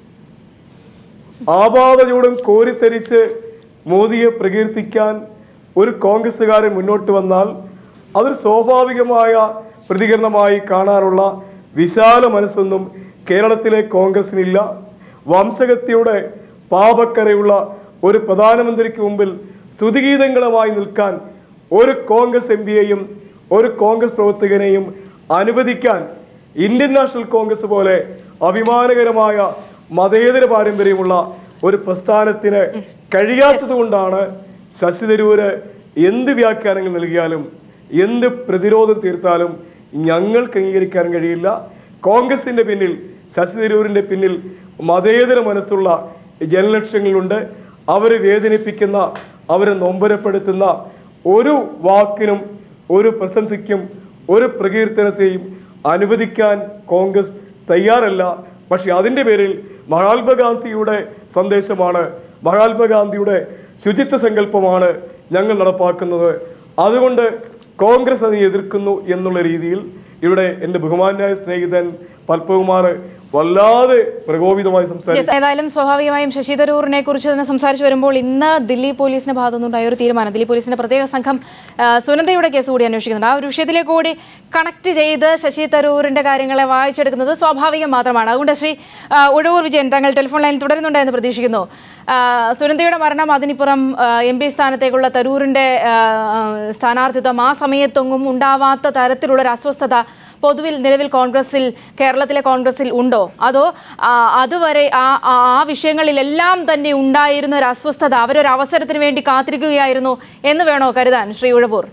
ആപാതചൂടം കോരിത്തരിച്ച് മോദിയെ പ്രകീർത്തിക്കാൻ ഒരു കോൺഗ്രസ്സുകാരൻ മുന്നോട്ട് വന്നാൽ അതൊരു സ്വാഭാവികമായ പ്രതികരണമായി കാണാനുള്ള വിശാല മനസ്സൊന്നും കേരളത്തിലെ കോൺഗ്രസിനില്ല വംശഗത്യയുടെ പാപക്കരയുള്ള ഒരു പ്രധാനമന്ത്രിക്ക് മുമ്പിൽ സ്തുതിഗീതങ്ങളുമായി നിൽക്കാൻ ഒരു കോൺഗ്രസ് എം പിയെയും ഒരു കോൺഗ്രസ് പ്രവർത്തകനെയും അനുവദിക്കാൻ ഇന്ത്യൻ നാഷണൽ കോൺഗ്രസ് പോലെ അഭിമാനകരമായ മതേതര പാരമ്പര്യമുള്ള ഒരു പ്രസ്ഥാനത്തിന് കഴിയാത്തത് കൊണ്ടാണ് ശശി തരൂര് എന്ത് വ്യാഖ്യാനങ്ങൾ നൽകിയാലും എന്ത് പ്രതിരോധം തീർത്താലും ഞങ്ങൾക്ക് അംഗീകരിക്കാൻ കഴിയില്ല കോൺഗ്രസിന്റെ പിന്നിൽ ശശി തരൂരിന്റെ പിന്നിൽ മതേതര മനസ്സുള്ള ജനലക്ഷങ്ങളുണ്ട് അവരെ വേദനിപ്പിക്കുന്ന അവരെ നൊമ്പരപ്പെടുത്തുന്ന ഒരു വാക്കിനും ഒരു പ്രശംസയ്ക്കും ഒരു പ്രകീർത്തനത്തെയും അനുവദിക്കാൻ കോൺഗ്രസ് തയ്യാറല്ല പക്ഷെ അതിൻ്റെ പേരിൽ മഹാത്മാഗാന്ധിയുടെ സന്ദേശമാണ് മഹാത്മാഗാന്ധിയുടെ ശുചിത്വ സങ്കല്പമാണ് ഞങ്ങൾ നടപ്പാക്കുന്നത് അതുകൊണ്ട് കോൺഗ്രസ് അതിനെ എതിർക്കുന്നു എന്നുള്ള രീതിയിൽ ഇവിടെ എൻ്റെ ബഹുമാന്യായ സ്നേഹിതൻ പത്മകുമാർ വല്ലാതെ പ്രകോപിതമായി സംസാരിച്ചു Yes, ഏതായാലും സ്വാഭാവികമായും ശശി തരൂറിനെ കുറിച്ച് തന്നെ സംസാരിച്ചു വരുമ്പോൾ ഇന്ന് ദില്ലി പോലീസിന്റെ ഭാഗത്തുനിന്നുണ്ടായ ഒരു തീരുമാനം ദില്ലി പോലീസിന്റെ പ്രത്യേക സംഘം ആ, സുനന്ദയുടെ കേസ് കൂടി അന്വേഷിക്കുന്നുണ്ട് ആ ഒരു വിഷയത്തിലേക്ക് കൂടി കണക്ട് ചെയ്ത് ശശി തരൂറിന്റെ കാര്യങ്ങളെ വായിച്ചെടുക്കുന്നത് സ്വാഭാവികം മാത്രമാണ് അതുകൊണ്ട് ശ്രീ ആ, ഉഴവൂർ വിജയൻ താങ്കൾ ടെലിഫോൺ ലൈനിൽ തുടരുന്നുണ്ട് എന്ന് പ്രതീക്ഷിക്കുന്നു ആ, സുനന്ദയുടെ മരണം അതിനിപ്പുറം എം പി സ്ഥാനത്തേക്കുള്ള തരൂറിന്റെ ആ, ആ, സ്ഥാനാർത്ഥിത്വം ആ സമയത്തൊന്നും ഉണ്ടാവാത്ത തരത്തിലുള്ള ഒരു അസ്വസ്ഥത പൊതുവിൽ നിലവിൽ കോൺഗ്രസിൽ കേരളത്തിലെ കോൺഗ്രസിൽ ഉണ്ടോ അതോ ആ, അതുവരെ ആ ആ ആ വിഷയങ്ങളിലെല്ലാം തന്നെ ഉണ്ടായിരുന്ന ഒരു അസ്വസ്ഥത അവരൊരു അവസരത്തിന് വേണ്ടി കാത്തിരിക്കുകയായിരുന്നു എന്ന് വേണോ കരുതാൻ ശ്രീ ഉഴവൂർ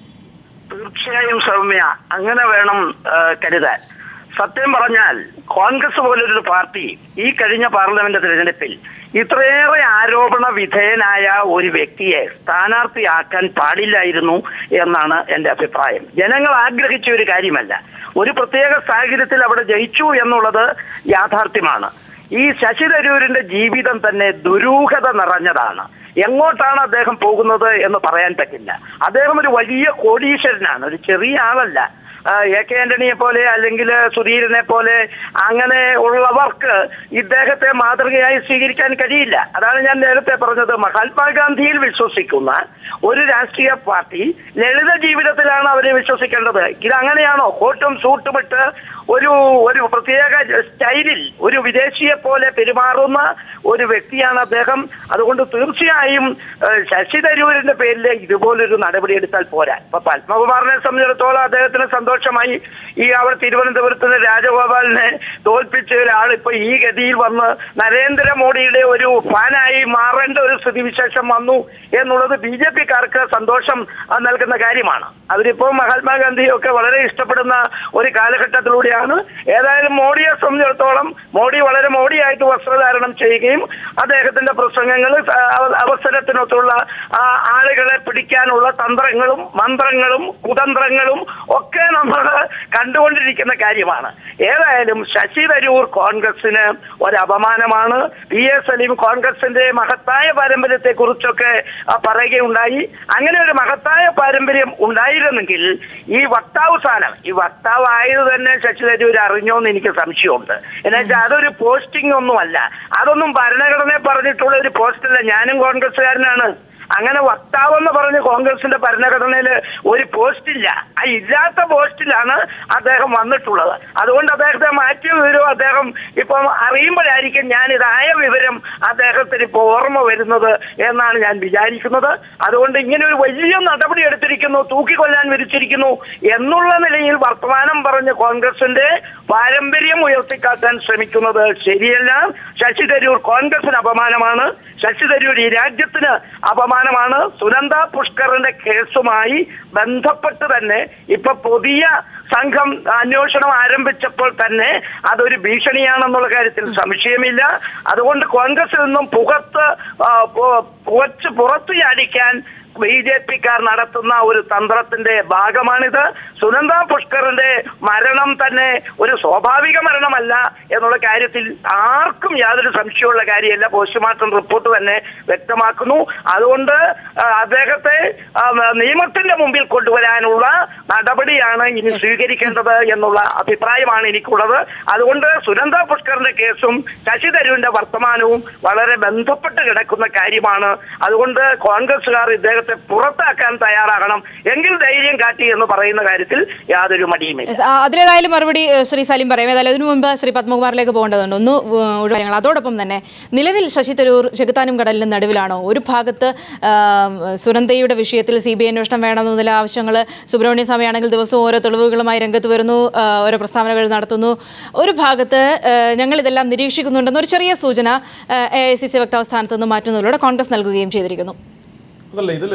തീർച്ചയായും സൗമ്യ അങ്ങനെ വേണം ആ, കരുതാൻ സത്യം പറഞ്ഞാൽ കോൺഗ്രസ് പോലൊരു പാർട്ടി ഈ കഴിഞ്ഞ പാർലമെന്റ് തിരഞ്ഞെടുപ്പിൽ ഇത്രയേറെ ആരോപണ വിധേയനായ ഒരു വ്യക്തിയെ സ്ഥാനാർത്ഥിയാക്കാൻ പാടില്ലായിരുന്നു എന്നാണ് എന്റെ അഭിപ്രായം ജനങ്ങൾ ആഗ്രഹിച്ച ഒരു കാര്യമല്ല ഒരു പ്രത്യേക സാഹചര്യത്തിൽ അവിടെ ജയിച്ചു എന്നുള്ളത് യാഥാർത്ഥ്യമാണ് ഈ ശശി തരൂരിന്റെ ജീവിതം തന്നെ ദുരൂഹത നിറഞ്ഞതാണ് എങ്ങോട്ടാണ് അദ്ദേഹം പോകുന്നത് എന്ന് പറയാൻ പറ്റില്ല അദ്ദേഹം ഒരു വലിയ കോടീശ്വരനാണ് ഒരു ചെറിയ ആളല്ല ആ, എ കെ ആന്റണിയെ പോലെ അല്ലെങ്കിൽ സുധീരനെ പോലെ അങ്ങനെ ഉള്ളവർക്ക് ഇദ്ദേഹത്തെ മാതൃകയായി സ്വീകരിക്കാൻ കഴിയില്ല അതാണ് ഞാൻ നേരത്തെ പറഞ്ഞത് മഹാത്മാഗാന്ധിയിൽ വിശ്വസിക്കുന്ന ഒരു രാഷ്ട്രീയ പാർട്ടി ലളിത ജീവിതത്തിലാണ് അവരെ വിശ്വസിക്കേണ്ടത് ഇത് അങ്ങനെയാണോ കോട്ടും സൂട്ടും ഇട്ട് ഒരു ഒരു പ്രത്യേക സ്റ്റൈലിൽ ഒരു വിദേശിയെ പോലെ പെരുമാറുന്ന ഒരു വ്യക്തിയാണ് അദ്ദേഹം അതുകൊണ്ട് തീർച്ചയായും ഏഹ്, ശശി തരൂരിന്റെ പേരിൽ ഇതുപോലൊരു നടപടി എടുത്താൽ പോരാ ഇപ്പൊ പത്മകുമാറിനെ സംബന്ധിച്ചിടത്തോളം അദ്ദേഹത്തിന് സന്തോഷമായി ഈ അവിടെ തിരുവനന്തപുരത്ത് നിന്ന് രാജഗോപാലിനെ തോൽപ്പിച്ച ഒരാൾ ഇപ്പൊ ഈ ഗതിയിൽ വന്ന് നരേന്ദ്രമോദിയുടെ ഒരു ഫാനായി മാറേണ്ട ഒരു സ്ഥിതിവിശേഷം വന്നു എന്നുള്ളത് ബി ജെ പിക്കാർക്ക് സന്തോഷം ആ, നൽകുന്ന കാര്യമാണ് അവരിപ്പോ മഹാത്മാഗാന്ധിയൊക്കെ വളരെ ഇഷ്ടപ്പെടുന്ന ഒരു കാലഘട്ടത്തിലൂടെയാണ് ഏതായാലും മോഡിയെ സംബന്ധിച്ചിടത്തോളം മോഡി വളരെ മോഡിയായിട്ട് വസ്ത്രധാരണം ചെയ്യുകയും അദ്ദേഹത്തിന്റെ പ്രസംഗങ്ങൾ അവ- അവസരത്തിനൊത്തുള്ള ആ, ആളുകളെ പിടിക്കാനുള്ള തന്ത്രങ്ങളും മന്ത്രങ്ങളും കുതന്ത്രങ്ങളും ഒക്കെ നമ്മൾ കണ്ടുകൊണ്ടിരിക്കുന്ന കാര്യമാണ് ഏതായാലും ശശി തരൂർ കോൺഗ്രസിന് ഒരു അപമാനമാണ് പി എസ് സലീം കോൺഗ്രസിന്റെ മഹത്തായ പാരമ്പര്യത്തെ കുറിച്ചൊക്കെ പറയുകയുണ്ടായി അങ്ങനെ ഒരു മഹത്തായ പാരമ്പര്യം ഉണ്ടായിരുന്നെങ്കിൽ ഈ വക്താവ് സ്ഥാനം ഈ വക്താവ് ആയത് തന്നെ ശശി തരൂർ അറിഞ്ഞോ എന്ന് എനിക്ക് സംശയമുണ്ട് എന്നുവെച്ചാൽ അതൊരു പോസ്റ്റിംഗ് ഒന്നുമല്ല അതൊന്നും ഭരണഘടനയെ പറഞ്ഞിട്ടുള്ള ഒരു പോസ്റ്റല്ല ഞാനും കോൺഗ്രസ്സുകാരനാണ് അങ്ങനെ വക്താവെന്ന് പറഞ്ഞ് കോൺഗ്രസിന്റെ ഭരണഘടനയിൽ ഒരു പോസ്റ്റില്ല ആ ഇല്ലാത്ത പോസ്റ്റിലാണ് അദ്ദേഹം വന്നിട്ടുള്ളത് അതുകൊണ്ട് അദ്ദേഹത്തെ മാറ്റിയ വിവരം അദ്ദേഹം ഇപ്പം അറിയുമ്പോഴായിരിക്കും ഞാൻ ഇതായ വിവരം അദ്ദേഹത്തിന് ഇപ്പോൾ ഓർമ്മ വരുന്നത് എന്നാണ് ഞാൻ വിചാരിക്കുന്നത് അതുകൊണ്ട് ഇങ്ങനെ ഒരു വലിയ നടപടി എടുത്തിരിക്കുന്നു തൂക്കിക്കൊല്ലാൻ വിരിച്ചിരിക്കുന്നു എന്നുള്ള നിലയിൽ വർത്തമാനം പറഞ്ഞ് കോൺഗ്രസിന്റെ പാരമ്പര്യം ഉയർത്തിക്കാട്ടാൻ ശ്രമിക്കുന്നത് ശരിയല്ല ശശി തരൂർ കോൺഗ്രസിന് അപമാനമാണ് ശശി തരൂർ ഈ രാജ്യത്തിന് അപമാനമാണ് സുനന്ദ പുഷ്കറിന്റെ കേസുമായി ബന്ധപ്പെട്ട് തന്നെ ഇപ്പൊ പുതിയ സംഘം അന്വേഷണം ആരംഭിച്ചപ്പോൾ തന്നെ അതൊരു ഭീഷണിയാണെന്നുള്ള കാര്യത്തിൽ സംശയമില്ല അതുകൊണ്ട് കോൺഗ്രസിൽ നിന്നും പുറത്ത് ആ, പു- പുകച്ച് പുറത്തു ചാടിക്കാൻ ബി ജെ പിക്കാർ നടത്തുന്ന ഒരു തന്ത്രത്തിന്റെ ഭാഗമാണിത് സുനന്ദ പുഷ്കറിന്റെ മരണം തന്നെ ഒരു സ്വാഭാവിക മരണമല്ല എന്നുള്ള കാര്യത്തിൽ ആർക്കും യാതൊരു സംശയമുള്ള കാര്യമല്ല പോസ്റ്റ്മോർട്ടം റിപ്പോർട്ട് തന്നെ വ്യക്തമാക്കുന്നു അതുകൊണ്ട് ആ, അദ്ദേഹത്തെ ആ, നിയമത്തിന്റെ മുമ്പിൽ കൊണ്ടുവരാനുള്ള നടപടിയാണ് ഇനി സ്വീകരിക്കേണ്ടത് എന്നുള്ള അഭിപ്രായമാണ് എനിക്കുള്ളത് അതുകൊണ്ട് സുനന്ദ പുഷ്കറിന്റെ കേസും ശശി തരൂരിന്റെ വർത്തമാനവും വളരെ ബന്ധപ്പെട്ട് കിടക്കുന്ന കാര്യമാണ് അതുകൊണ്ട് കോൺഗ്രസുകാർ ഇദ്ദേഹത്തെ പുറത്താക്കാൻ തയ്യാറാകണം എങ്കിൽ ധൈര്യം കാട്ടി എന്ന് പറയുന്ന കാര്യത്തിൽ യാതൊരു മടിയുമില്ല Yes, ആ, അതിലേതായാലും മറുപടി ഏഹ്, ശ്രീ സലീം പറയും ഏതായാലും അതിനു മുമ്പ് ശ്രീ പത്മകുമാറിലേക്ക് പോകേണ്ടതുണ്ട് ഒന്ന് ഏഹ്, ഒരു കാര്യങ്ങൾ അതോടൊപ്പം തന്നെ നിലവിൽ ശശി തരൂർ ചെകുത്താനും കടലിനും നടുവിലാണോ ഒരു ഭാഗത്ത് ആം, സുനന്ദയുടെ വിഷയത്തിൽ സി ബി ഐ അന്വേഷണം വേണമെന്ന മുതൽ ആവശ്യങ്ങൾ സുബ്രഹ്മണ്യ സ്വാമിയാണെങ്കിൽ ദിവസവും ഓരോ തെളിവുകളുമായി രംഗത്ത് വരുന്നു ആ, ഓരോ പ്രസ്താവനകൾ നടത്തുന്നു ഒരു ഭാഗത്ത് ഏഹ്, ഞങ്ങൾ ഇതെല്ലാം നിരീക്ഷിക്കുന്നുണ്ടെന്ന് ഒരു ചെറിയ സൂചന എ ഐ സി സി വക്താവ് സ്ഥാനത്ത് നിന്ന് മാറ്റുന്നതിലൂടെ കോൺഗ്രസ് നൽകുകയും ചെയ്തിരിക്കുന്നു അതല്ല ഇതിൽ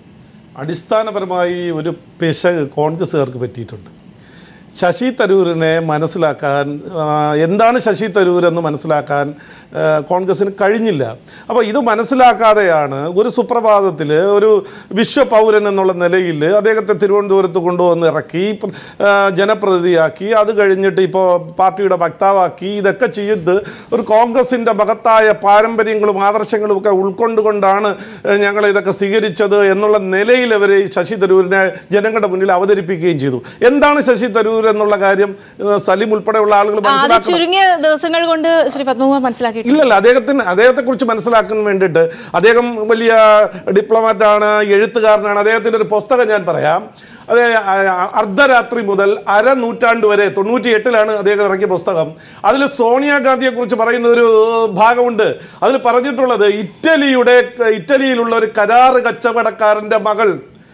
അടിസ്ഥാനപരമായി ഒരു പിശക് കോൺഗ്രസ്സുകാർക്ക് പറ്റിയിട്ടുണ്ട് ശശി തരൂരിനെ മനസ്സിലാക്കാൻ ആ, എന്താണ് ശശി തരൂർ എന്ന് മനസ്സിലാക്കാൻ ആ, കോൺഗ്രസ്സിന് കഴിഞ്ഞില്ല അപ്പോൾ ഇത് മനസ്സിലാക്കാതെയാണ് ഒരു സുപ്രഭാതത്തിൽ ഒരു വിശ്വപൗരൻ എന്നുള്ള നിലയിൽ അദ്ദേഹത്തെ തിരുവനന്തപുരത്ത് കൊണ്ടുവന്ന് ഇറക്കി ആ, ജനപ്രതിനിധിയാക്കി അത് കഴിഞ്ഞിട്ട് ഇപ്പോൾ പാർട്ടിയുടെ വക്താവാക്കി ഇതൊക്കെ ചെയ്ത് ഒരു കോൺഗ്രസിൻ്റെ മഹത്തായ പാരമ്പര്യങ്ങളും ആദർശങ്ങളും ഒക്കെ ഉൾക്കൊണ്ടുകൊണ്ടാണ് ഏഹ്, ഞങ്ങൾ ഇതൊക്കെ സ്വീകരിച്ചത് എന്നുള്ള നിലയിൽ അവർ ശശി തരൂരിനെ ജനങ്ങളുടെ മുന്നിൽ അവതരിപ്പിക്കുകയും ചെയ്തു എന്താണ് ശശി തരൂർ തരൂർ എന്നുള്ള കാര്യം ഏഹ്, സലീം ഉൾപ്പെടെയുള്ള ആളുകൾ ആ, അത് മനസ്സിലാക്കണം ചുരുങ്ങിയ ദിവസങ്ങൾ കൊണ്ട് ശ്രീ പത്മകുമാർ മനസ്സിലാക്കി ഇല്ലല്ല അദ്ദേഹത്തിന് അദ്ദേഹത്തെ കുറിച്ച് മനസ്സിലാക്കാൻ വേണ്ടിയിട്ട് അദ്ദേഹം വലിയ ഡിപ്ലോമാറ്റാണ് എഴുത്തുകാരനാണ് അദ്ദേഹത്തിൻ്റെ ഒരു പുസ്തകം ഞാൻ പറയാം അത് അ- അർദ്ധരാത്രി മുതൽ അര നൂറ്റാണ്ട് വരെ തൊണ്ണൂറ്റി എട്ടിലാണ് അദ്ദേഹം ഇറക്കിയ പുസ്തകം അതിൽ സോണിയാഗാന്ധിയെ കുറിച്ച് പറയുന്ന ഒരു ഭാഗമുണ്ട് അതിൽ പറഞ്ഞിട്ടുള്ളത് ഇറ്റലിയുടെ ഇറ്റലിയിലുള്ള ഒരു കരാറ് കച്ചവടക്കാരൻ്റെ മകൾ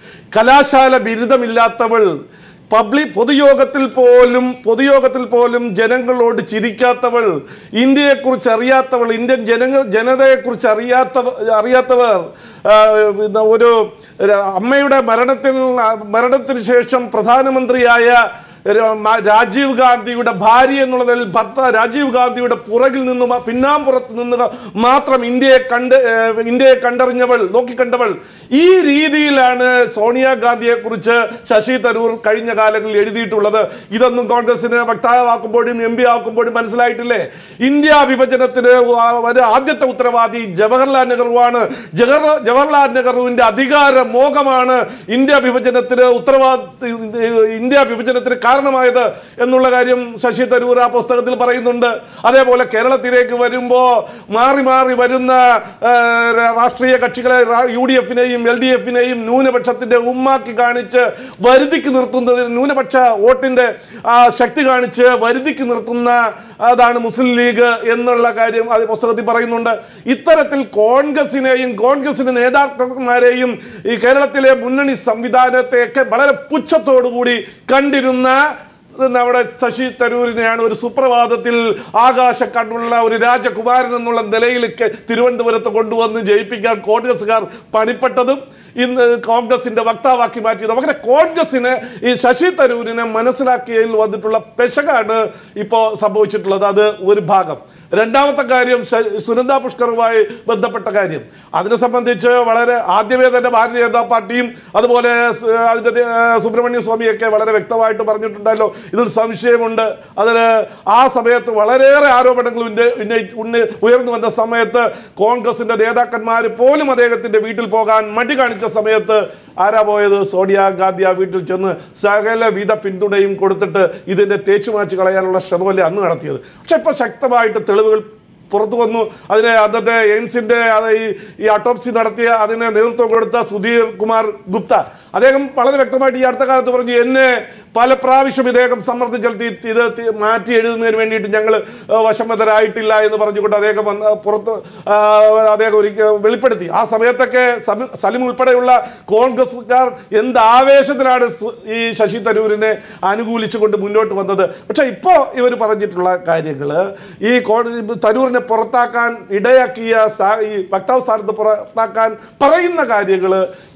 കലാശാല ബിരുദമില്ലാത്തവൾ പബ്ലിക് പൊതുയോഗത്തിൽ പോലും പൊതുയോഗത്തിൽ പോലും ജനങ്ങളോട് ചിരിക്കാത്തവൾ ഇന്ത്യയെക്കുറിച്ച് അറിയാത്തവൾ ഇന്ത്യൻ ജനങ്ങൾ ജനതയെക്കുറിച്ച് അറിയാത്തവ അറിയാത്തവർ ആ, ഇത് ഒരു ര- അമ്മയുടെ മരണത്തിൽ മരണത്തിന് ശേഷം പ്രധാനമന്ത്രിയായ ര- മ- രാജീവ് ഗാന്ധിയുടെ ഭാര്യ എന്നുള്ളതിൽ ഭർത്ത രാജീവ് ഗാന്ധിയുടെ പുറകിൽ നിന്ന് മ- പിന്നാമ്പുറത്ത് നിന്ന് മാത്രം ഇന്ത്യയെ കണ്ട് ഏഹ്, ഇന്ത്യയെ കണ്ടറിഞ്ഞവൾ നോക്കിക്കണ്ടവൾ ഈ രീതിയിലാണ് സോണിയാഗാന്ധിയെ കുറിച്ച് ശശി തരൂർ കഴിഞ്ഞ കാലങ്ങളിൽ എഴുതിയിട്ടുള്ളത് ഇതൊന്നും കോൺഗ്രസിന് വക്താവാക്കുമ്പോഴും എം പി ആക്കുമ്പോഴും മനസ്സിലായിട്ടില്ലേ ഇന്ത്യ വിഭജനത്തിന് വ- ഒരു ആദ്യത്തെ ഉത്തരവാദി ജവഹർലാൽ നെഹ്റുവാണ് ജവഹർ ജവഹർലാൽ നെഹ്റുവിന്റെ അധികാര മോഹമാണ് ഇന്ത്യ വിഭജനത്തിന് ഉത്തരവാദി ഇന്ത്യ വിഭജനത്തിന് കാരണമായത് എന്നുള്ള കാര്യം ശശി തരൂർ ആ പുസ്തകത്തിൽ പറയുന്നുണ്ട് അതേപോലെ കേരളത്തിലേക്ക് വരുമ്പോൾ മാറി മാറി വരുന്ന ആ, രാഷ്ട്രീയ കക്ഷികളെ യു ഡി എഫിനെയും എൽ ഡി എഫിനെയും ന്യൂനപക്ഷത്തിന്റെ ഉമ്മാക്കി കാണിച്ച് വരുതിക്ക് നിർത്തുന്നതിന് ന്യൂനപക്ഷ വോട്ടിന്റെ ആ, ശക്തി കാണിച്ച് വരുതിക്ക് നിർത്തുന്ന അതാണ് മുസ്ലിം ലീഗ് എന്നുള്ള കാര്യം അത് പുസ്തകത്തിൽ പറയുന്നുണ്ട് ഇത്തരത്തിൽ കോൺഗ്രസിനെയും കോൺഗ്രസിന്റെ നേതാക്കന്മാരെയും ഈ കേരളത്തിലെ മുന്നണി സംവിധാനത്തെയൊക്കെ വളരെ പുച്ഛത്തോടുകൂടി കണ്ടിരുന്ന നമ്മുടെ ശശി തരൂരിനെയാണ് ഒരു സുപ്രഭാതത്തിൽ ആകാശ കണ്ണുള്ള ഒരു രാജകുമാരൻ എന്നുള്ള നിലയിലേക്ക് തിരുവനന്തപുരത്ത് കൊണ്ടുവന്ന് ജയിപ്പിക്കാൻ കോൺഗ്രസ്സുകാർ പണിപ്പെട്ടതും ഇന്ന് കോൺഗ്രസിന്റെ വക്താവാക്കി മാറ്റിയതും അങ്ങനെ കോൺഗ്രസിന് ഈ ശശി തരൂരിനെ മനസ്സിലാക്കിയതിൽ വന്നിട്ടുള്ള പെശകാണ് ഇപ്പോൾ സംഭവിച്ചിട്ടുള്ളത് അത് ഒരു ഭാഗം രണ്ടാമത്തെ കാര്യം ശ- സുനന്ദ പുഷ്കറുമായി ബന്ധപ്പെട്ട കാര്യം അതിനെ സംബന്ധിച്ച് വളരെ ആദ്യമേ തന്നെ ഭാരതീയ ജനതാ പാർട്ടിയും അതുപോലെ സ്- അതിന്റെ ദേ- സുബ്രഹ്മണ്യ സ്വാമിയൊക്കെ വളരെ വ്യക്തമായിട്ട് പറഞ്ഞിട്ടുണ്ടല്ലോ ഇതിൽ സംശയമുണ്ട് അതിൽ ആ സമയത്ത് വളരെയേറെ ആരോപണങ്ങൾ ഉന്ന- ഉന്നയി- ഉന്ന- ഉയർന്നു വന്ന സമയത്ത് കോൺഗ്രസിന്റെ നേതാക്കന്മാർ പോലും അദ്ദേഹത്തിന്റെ വീട്ടിൽ പോകാൻ മടി കാണിച്ച സമയത്ത് ആരാ പോയത് സോണിയാഗാന്ധി ആ വീട്ടിൽ ചെന്ന് സകലവിധ പിന്തുണയും കൊടുത്തിട്ട് ഇതിന്റെ തേച്ചുമാച്ച് കളയാനുള്ള ശ്രമമല്ലേ അന്ന് നടത്തിയത് പക്ഷെ ഇപ്പൊ ശക്തമായിട്ട് തെളിവുകൾ പുറത്തു വന്നു അതിനെ അന്നത്തെ എയിംസിന്റെ അത് ഈ ഈ അട്ടോപ്സി നടത്തിയ അതിന് നേതൃത്വം കൊടുത്ത സുധീർ കുമാർ ഗുപ്ത അദ്ദേഹം വളരെ വ്യക്തമായിട്ട് ഈ അടുത്ത കാലത്ത് പറഞ്ഞു എന്നെ പല പ്രാവശ്യം ഇദ്ദേഹം സമ്മർദ്ദം ചെലുത്തി ഇത് തി- മാറ്റി എഴുതുന്നതിന് വേണ്ടിയിട്ട് ഞങ്ങൾ വശംവതരായിട്ടില്ല എന്ന് പറഞ്ഞുകൊണ്ട് അദ്ദേഹം വന്ന് പുറത്ത് ആ, അദ്ദേഹം ഒരിക്കൽ വെളിപ്പെടുത്തി ആ സമയത്തൊക്കെ സമി- സലിം ഉൾപ്പെടെയുള്ള കോൺഗ്രസ്സുകാർ എന്ത് ആവേശത്തിലാണ് സു- ഈ ശശി തരൂരിനെ അനുകൂലിച്ചുകൊണ്ട് മുന്നോട്ട് വന്നത് പക്ഷെ ഇപ്പോൾ ഇവർ പറഞ്ഞിട്ടുള്ള കാര്യങ്ങൾ ഈ കോ- തരൂരിനെ പുറത്താക്കാൻ ഇടയാക്കിയ സാ- ഈ വക്താവ് സ്ഥാനത്ത് പുറത്താക്കാൻ പറയുന്ന കാര്യങ്ങൾ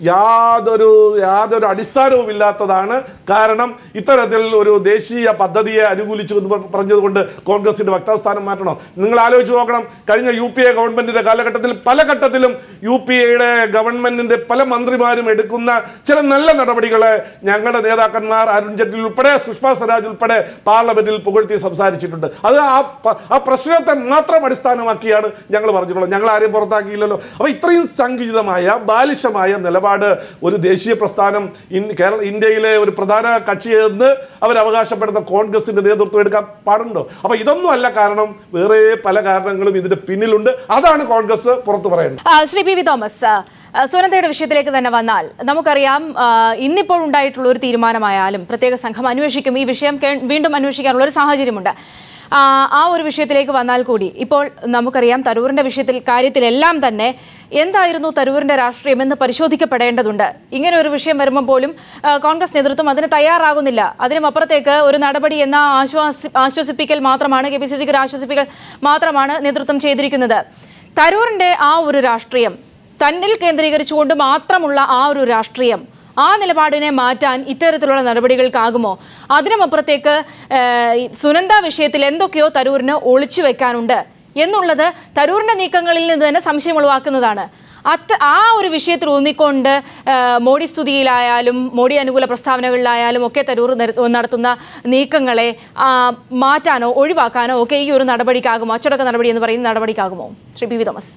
യാതൊരു യാതൊരു അടിസ്ഥാനവും ഇല്ലാത്തതാണ് കാരണം ഇത്തരത്തിൽ ഒരു ദേശീയ പദ്ധതിയെ അനുകൂലിച്ചു എന്ന് പറ- പറഞ്ഞതുകൊണ്ട് കോൺഗ്രസിന്റെ വക്താവ് സ്ഥാനം മാറ്റണോ നിങ്ങൾ ആലോചിച്ച് നോക്കണം കഴിഞ്ഞ യു പി എ ഗവൺമെന്റിന്റെ കാലഘട്ടത്തിൽ പല ഘട്ടത്തിലും യു പി എയുടെ ഗവൺമെന്റിന്റെ പല മന്ത്രിമാരും എടുക്കുന്ന ചില നല്ല നടപടികളെ ഞങ്ങളുടെ നേതാക്കന്മാർ അരുൺ ജെറ്റ്ലി ഉൾപ്പെടെ സുഷമ സ്വരാജ് ഉൾപ്പെടെ പാർലമെന്റിൽ പുകഴ്ത്തി സംസാരിച്ചിട്ടുണ്ട് അത് ആ പ- ആ പ്രശ്നത്തെ മാത്രം അടിസ്ഥാനമാക്കിയാണ് ഞങ്ങൾ പറഞ്ഞിട്ടുള്ളത് ഞങ്ങൾ ആരെയും പുറത്താക്കിയില്ലല്ലോ അപ്പൊ ഇത്രയും സങ്കുചിതമായ ബാലിശമായ നിലപാട് ഒരു ദേശീയ പ്രസ്ഥാനം ഇൻ കേരള ഇന്ത്യയിലെ ഒരു പ്രധാന കക്ഷിയെന്ന് അവർ അവകാശപ്പെടുന്ന കോൺഗ്രസിന്റെ നേതൃത്വം എടുക്കാൻ പാടുണ്ടോ അപ്പൊ ഇതൊന്നും അല്ല കാരണം വേറെ പല കാരണങ്ങളും ഇതിന്റെ പിന്നിലുണ്ട് അതാണ് കോൺഗ്രസ് പുറത്തു പറയേണ്ടത് ആ, ശ്രീ പി വി തോമസ് ആ, സുനന്ദയുടെ വിഷയത്തിലേക്ക് തന്നെ വന്നാൽ നമുക്കറിയാം ആ, ഇന്നിപ്പോൾ ഉണ്ടായിട്ടുള്ള ഒരു തീരുമാനമായാലും പ്രത്യേക സംഘം അന്വേഷിക്കും ഈ വിഷയം കേ- വീണ്ടും അന്വേഷിക്കാനുള്ള ഒരു സാഹചര്യമുണ്ട് ആ, ആ ഒരു വിഷയത്തിലേക്ക് വന്നാൽ കൂടി ഇപ്പോൾ നമുക്കറിയാം തരൂരിന്റെ വിഷയത്തിൽ കാര്യത്തിലെല്ലാം തന്നെ എന്തായിരുന്നു തരൂരിന്റെ രാഷ്ട്രീയം എന്ന് പരിശോധിക്കപ്പെടേണ്ടതുണ്ട് ഇങ്ങനെ ഒരു വിഷയം വരുമ്പോൾ പോലും ആ, കോൺഗ്രസ് നേതൃത്വം അതിന് തയ്യാറാകുന്നില്ല അതിനും അപ്പുറത്തേക്ക് ഒരു നടപടി എന്ന ആശ്വാസി ആശ്വസിപ്പിക്കൽ മാത്രമാണ് കെ പി സി സിക്ക് ഒരു ആശ്വസിപ്പിക്കൽ മാത്രമാണ് നേതൃത്വം ചെയ്തിരിക്കുന്നത് തരൂരിന്റെ ആ ഒരു രാഷ്ട്രീയം തന്നിൽ കേന്ദ്രീകരിച്ചുകൊണ്ട് മാത്രമുള്ള ആ ഒരു രാഷ്ട്രീയം ആ നിലപാടിനെ മാറ്റാൻ ഇത്തരത്തിലുള്ള നടപടികൾക്കാകുമോ അതിനുമപ്പുറത്തേക്ക് ഏഹ്, ഈ സുനന്ദ വിഷയത്തിൽ എന്തൊക്കെയോ തരൂരിന് ഒളിച്ചു വെക്കാനുണ്ട് എന്നുള്ളത് തരൂരിന്റെ നീക്കങ്ങളിൽ നിന്ന് തന്നെ സംശയം ഉളവാക്കുന്നതാണ് അത് ആ ഒരു വിഷയത്തിൽ ഊന്നിക്കൊണ്ട് ഏഹ്, മോഡി സ്തുതിയിലായാലും മോഡി അനുകൂല പ്രസ്താവനകളിലായാലും ഒക്കെ തരൂർ നിര- നടത്തുന്ന നീക്കങ്ങളെ ആ, മാറ്റാനോ ഒഴിവാക്കാനോ ഒക്കെ ഈ ഒരു നടപടിക്കാകുമോ അച്ചടക്ക നടപടി എന്ന് പറയുന്ന നടപടിക്കാകുമോ ശ്രീ പി വി തോമസ്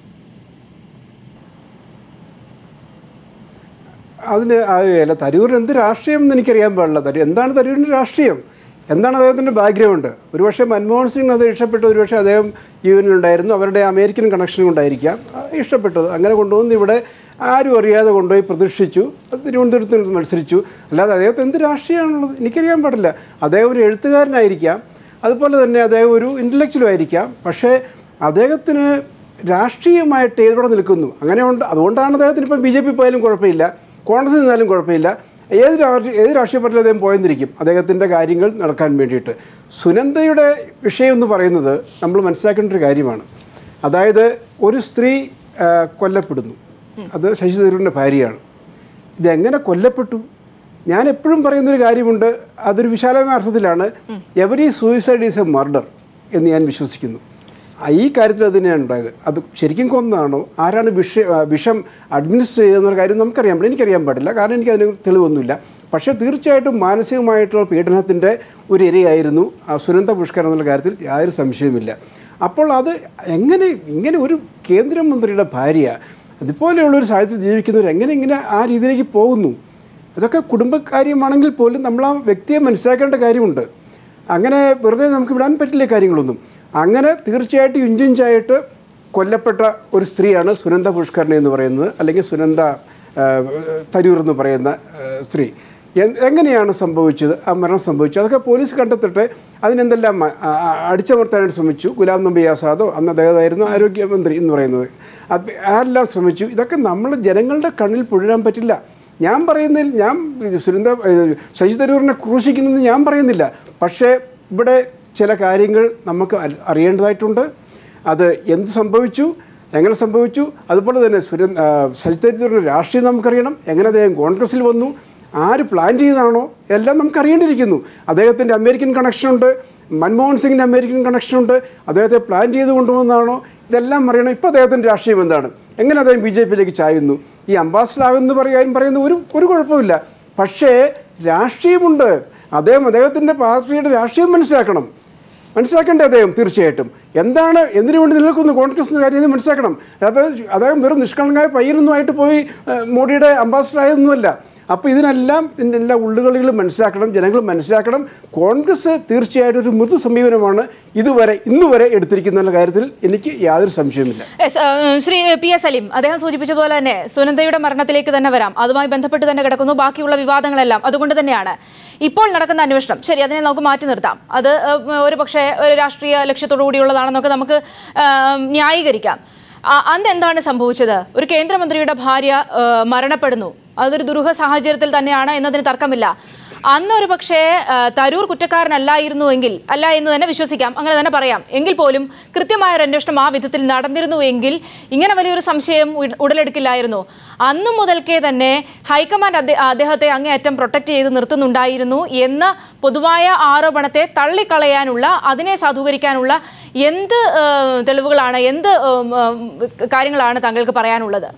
അതിന് ആകുകയല്ല തരൂരിന് എന്ത് രാഷ്ട്രീയം എന്ന് എനിക്കറിയാൻ പാടില്ല തരൂർ എന്താണ് തരൂരിൻ്റെ രാഷ്ട്രീയം എന്താണ് അദ്ദേഹത്തിൻ്റെ ബാക്ക്ഗ്രൗണ്ട് ഒരുപക്ഷെ മൻമോഹൻ സിംഗ് അത് ഇഷ്ടപ്പെട്ടു ഒരുപക്ഷെ അദ്ദേഹം ജീവനിലുണ്ടായിരുന്നു അവരുടെ അമേരിക്കൻ കണക്ഷൻ കൊണ്ടായിരിക്കാം ആ, ഇഷ്ടപ്പെട്ടത് അങ്ങനെ കൊണ്ടുവന്ന് ഇവിടെ ആരും അറിയാതെ കൊണ്ടുപോയി പ്രതിഷ്ഠിച്ചു അത് തിരുവനന്തപുരത്ത് നിന്ന് മത്സരിച്ചു അല്ലാതെ അദ്ദേഹത്തെ എന്ത് രാഷ്ട്രീയമാണുള്ളത് എനിക്കറിയാൻ പാടില്ല അദ്ദേഹം ഒരു എഴുത്തുകാരനായിരിക്കാം അതുപോലെ തന്നെ അദ്ദേഹം ഒരു ഇൻ്റലക്ച്വലും ആയിരിക്കാം പക്ഷേ അദ്ദേഹത്തിന് രാഷ്ട്രീയമായിട്ട് ഇവിടെ നിൽക്കുന്നു അങ്ങനെ ഉണ്ട് അതുകൊണ്ടാണ് അദ്ദേഹത്തിന് ഇപ്പം ബി ജെ പി പോയാലും കുഴപ്പമില്ല കോൺഗ്രസ് നിന്നാലും കുഴപ്പമില്ല ഏത് രാഷ്ട്രീയ ഏത് രാഷ്ട്രീയ പാർട്ടിയിൽ അദ്ദേഹം പോയെന്നിരിക്കും അദ്ദേഹത്തിൻ്റെ കാര്യങ്ങൾ നടക്കാൻ വേണ്ടിയിട്ട് സുനന്ദയുടെ വിഷയം എന്ന് പറയുന്നത് നമ്മൾ മനസ്സിലാക്കേണ്ട ഒരു കാര്യമാണ് അതായത് ഒരു സ്ത്രീ ആ, കൊല്ലപ്പെടുന്നു അത് ശശി തരൂരിൻ്റെ ഭാര്യയാണ് ഇതെങ്ങനെ കൊല്ലപ്പെട്ടു ഞാൻ എപ്പോഴും പറയുന്നൊരു കാര്യമുണ്ട് അതൊരു വിശാലമായ അർത്ഥത്തിലാണ് every suicide is a murder എന്ന് ഞാൻ വിശ്വസിക്കുന്നു ആ, ഈ കാര്യത്തിൽ അത് തന്നെയാണ് ഉണ്ടായത് അത് ശരിക്കും കൊന്നതാണോ ആരാണ് വിഷ ആ, വിഷം അഡ്മിനിസ്റ്റർ ചെയ്തെന്നൊരു കാര്യം നമുക്കറിയാൻ പാടില്ല എനിക്കറിയാൻ പാടില്ല കാരണം എനിക്ക് അതിന് തെളിവൊന്നുമില്ല പക്ഷേ തീർച്ചയായിട്ടും മാനസികമായിട്ടുള്ള പീഡനത്തിൻ്റെ ഒരു ഇരയായിരുന്നു ആ സുനന്ദ പുഷ്കർ എന്നുള്ള കാര്യത്തിൽ യാതൊരു സംശയവുമില്ല അപ്പോൾ അത് എങ്ങനെ ഇങ്ങനെ ഒരു കേന്ദ്രമന്ത്രിയുടെ ഭാര്യ അതുപോലെയുള്ള ഒരു സാഹചര്യത്തിൽ ജീവിക്കുന്നവർ എങ്ങനെ ഇങ്ങനെ ആ രീതിയിലേക്ക് പോകുന്നു അതൊക്കെ കുടുംബകാര്യമാണെങ്കിൽ പോലും നമ്മൾ ആ വ്യക്തിയെ മനസ്സിലാക്കേണ്ട കാര്യമുണ്ട് അങ്ങനെ വെറുതെ നമുക്ക് വിടാൻ പറ്റില്ല കാര്യങ്ങളൊന്നും അങ്ങനെ തീർച്ചയായിട്ടും ഇഞ്ചിഞ്ചായിട്ട് കൊല്ലപ്പെട്ട ഒരു സ്ത്രീയാണ് സുനന്ദ പുഷ്കരനെ എന്ന് പറയുന്നത് അല്ലെങ്കിൽ സുനന്ദ ആ, തരൂർ എന്ന് പറയുന്ന ആ, സ്ത്രീ എ- എങ്ങനെയാണ് സംഭവിച്ചത് ആ മരണം സംഭവിച്ചത് അതൊക്കെ പോലീസ് കണ്ടെത്തിട്ട് അതിനെന്തെല്ലാം മ- ആ- ആ- അടിച്ചമർത്താനായിട്ട് ശ്രമിച്ചു ഗുലാം നബി ആസാദോ അന്ന് അദ്ദേഹമായിരുന്നു ആരോഗ്യമന്ത്രി എന്ന് പറയുന്നത് അത് ആരെല്ലാം ശ്രമിച്ചു ഇതൊക്കെ നമ്മൾ ജനങ്ങളുടെ കണ്ണിൽ പുഴരാൻ പറ്റില്ല ഞാൻ പറയുന്നതിൽ ഞാൻ ഇത് സുരന്ദ ഏഹ് ശശി തരൂരിനെ ക്രൂശിക്കുന്നത് ഞാൻ പറയുന്നില്ല പക്ഷേ ഇവിടെ ചില കാര്യങ്ങൾ നമുക്ക് അറി- അറിയേണ്ടതായിട്ടുണ്ട് അത് എന്ത് സംഭവിച്ചു എങ്ങനെ സംഭവിച്ചു അതുപോലെ തന്നെ സുരൻ ആ, ശശി തരൂരിൻ്റെ രാഷ്ട്രീയം നമുക്കറിയണം എങ്ങനെ അദ്ദേഹം കോൺഗ്രസ്സിൽ വന്നു ആര് പ്ലാൻ ചെയ്തതാണോ എല്ലാം നമുക്ക് അറിയേണ്ടിയിരിക്കുന്നു അദ്ദേഹത്തിൻ്റെ അമേരിക്കൻ കണക്ഷൻ ഉണ്ട് മൻമോഹൻ സിംഗിൻ്റെ അമേരിക്കൻ കണക്ഷൻ ഉണ്ട് അദ്ദേഹത്തെ പ്ലാൻ ചെയ്ത് കൊണ്ടുവന്നതാണോ ഇതെല്ലാം അറിയണം ഇപ്പോൾ അദ്ദേഹത്തിൻ്റെ രാഷ്ട്രീയം എന്താണ് എങ്ങനെ അദ്ദേഹം ബി ജെ പിയിലേക്ക് ചായുന്നു ഈ അംബാസിഡർ ആകുമെന്ന് പറയാൻ പറയുന്ന ഒരു ഒരു കുഴപ്പമില്ല പക്ഷേ രാഷ്ട്രീയമുണ്ട് അദ്ദേഹം അദ്ദേഹത്തിൻ്റെ പാർട്ടിയുടെ രാഷ്ട്രീയം മനസ്സിലാക്കണം മനസ്സിലാക്കേണ്ടേ അദ്ദേഹം തീർച്ചയായിട്ടും എന്താണ് എന്തിനു വേണ്ടി നിലനിൽക്കുന്നു കോൺഗ്രസ് എന്ന കാര്യം ഇത് മനസ്സിലാക്കണം അതായത് അദ്ദേഹം വെറും നിഷ്കളങ്കമായ പയ്യനൊന്നുമായിട്ട് പോയി ഏഹ്, മോഡിയുടെ അംബാസിഡർ ആയതൊന്നുമല്ല അപ്പോൾ ഇതിനെല്ലാം ഇതിൻ്റെ എല്ലാ ഉള്ളുകളിലും മനസ്സിലാക്കണം ജനങ്ങൾ മനസ്സിലാക്കണം കോൺഗ്രസ് തീർച്ചയായിട്ടും ഒരു മൃദു സമീപനമാണ് ഇതുവരെ ഇന്നുവരെ എടുത്തിരിക്കുന്ന കാര്യത്തിൽ എനിക്ക് യാതൊരു സംശയവുമില്ല എസ്, ആ, ശ്രീ പി എസ് സലീം അദ്ദേഹം സൂചിപ്പിച്ച പോലെ തന്നെ സുനന്ദയുടെ മരണത്തിലേക്ക് തന്നെ വരാം അതുമായി ബന്ധപ്പെട്ട് തന്നെ കിടക്കുന്നു ബാക്കിയുള്ള വിവാദങ്ങളെല്ലാം അതുകൊണ്ട് തന്നെയാണ് ഇപ്പോൾ നടക്കുന്ന അന്വേഷണം ശരി അതിനെ നമുക്ക് മാറ്റി നിർത്താം അത് ആ, ഒരു പക്ഷേ ഒരു രാഷ്ട്രീയ ലക്ഷ്യത്തോടു കൂടിയുള്ളതാണെന്നൊക്കെ നമുക്ക് ആ, ന്യായീകരിക്കാം ആ, അന്ന് എന്താണ് സംഭവിച്ചത് ഒരു കേന്ദ്രമന്ത്രിയുടെ ഭാര്യ ആ, മരണപ്പെടുന്നു അതൊരു ദുരൂഹ സാഹചര്യത്തിൽ തന്നെയാണ് എന്നതിന് തർക്കമില്ല അന്ന് ഒരു പക്ഷേ ആ, തരൂർ കുറ്റക്കാരനല്ലായിരുന്നുവെങ്കിൽ അല്ല എന്ന് തന്നെ വിശ്വസിക്കാം അങ്ങനെ തന്നെ പറയാം എങ്കിൽ പോലും കൃത്യമായ ഒരു അന്വേഷണം ആ വിധത്തിൽ നടന്നിരുന്നു എങ്കിൽ ഇങ്ങനെ വലിയൊരു സംശയം ഉട- ഉടലെടുക്കില്ലായിരുന്നു അന്നു മുതൽക്കേ തന്നെ ഹൈക്കമാൻഡ് അദ്ദേ- അദ്ദേഹത്തെ അങ്ങേയറ്റം പ്രൊട്ടക്ട് ചെയ്ത് നിർത്തുന്നുണ്ടായിരുന്നു എന്ന പൊതുവായ ആരോപണത്തെ തള്ളിക്കളയാനുള്ള അതിനെ സാധൂകരിക്കാനുള്ള എന്ത് ആ, തെളിവുകളാണ് എന്ത് ഉം, ഉം, കാര്യങ്ങളാണ് താങ്കൾക്ക് പറയാനുള്ളത്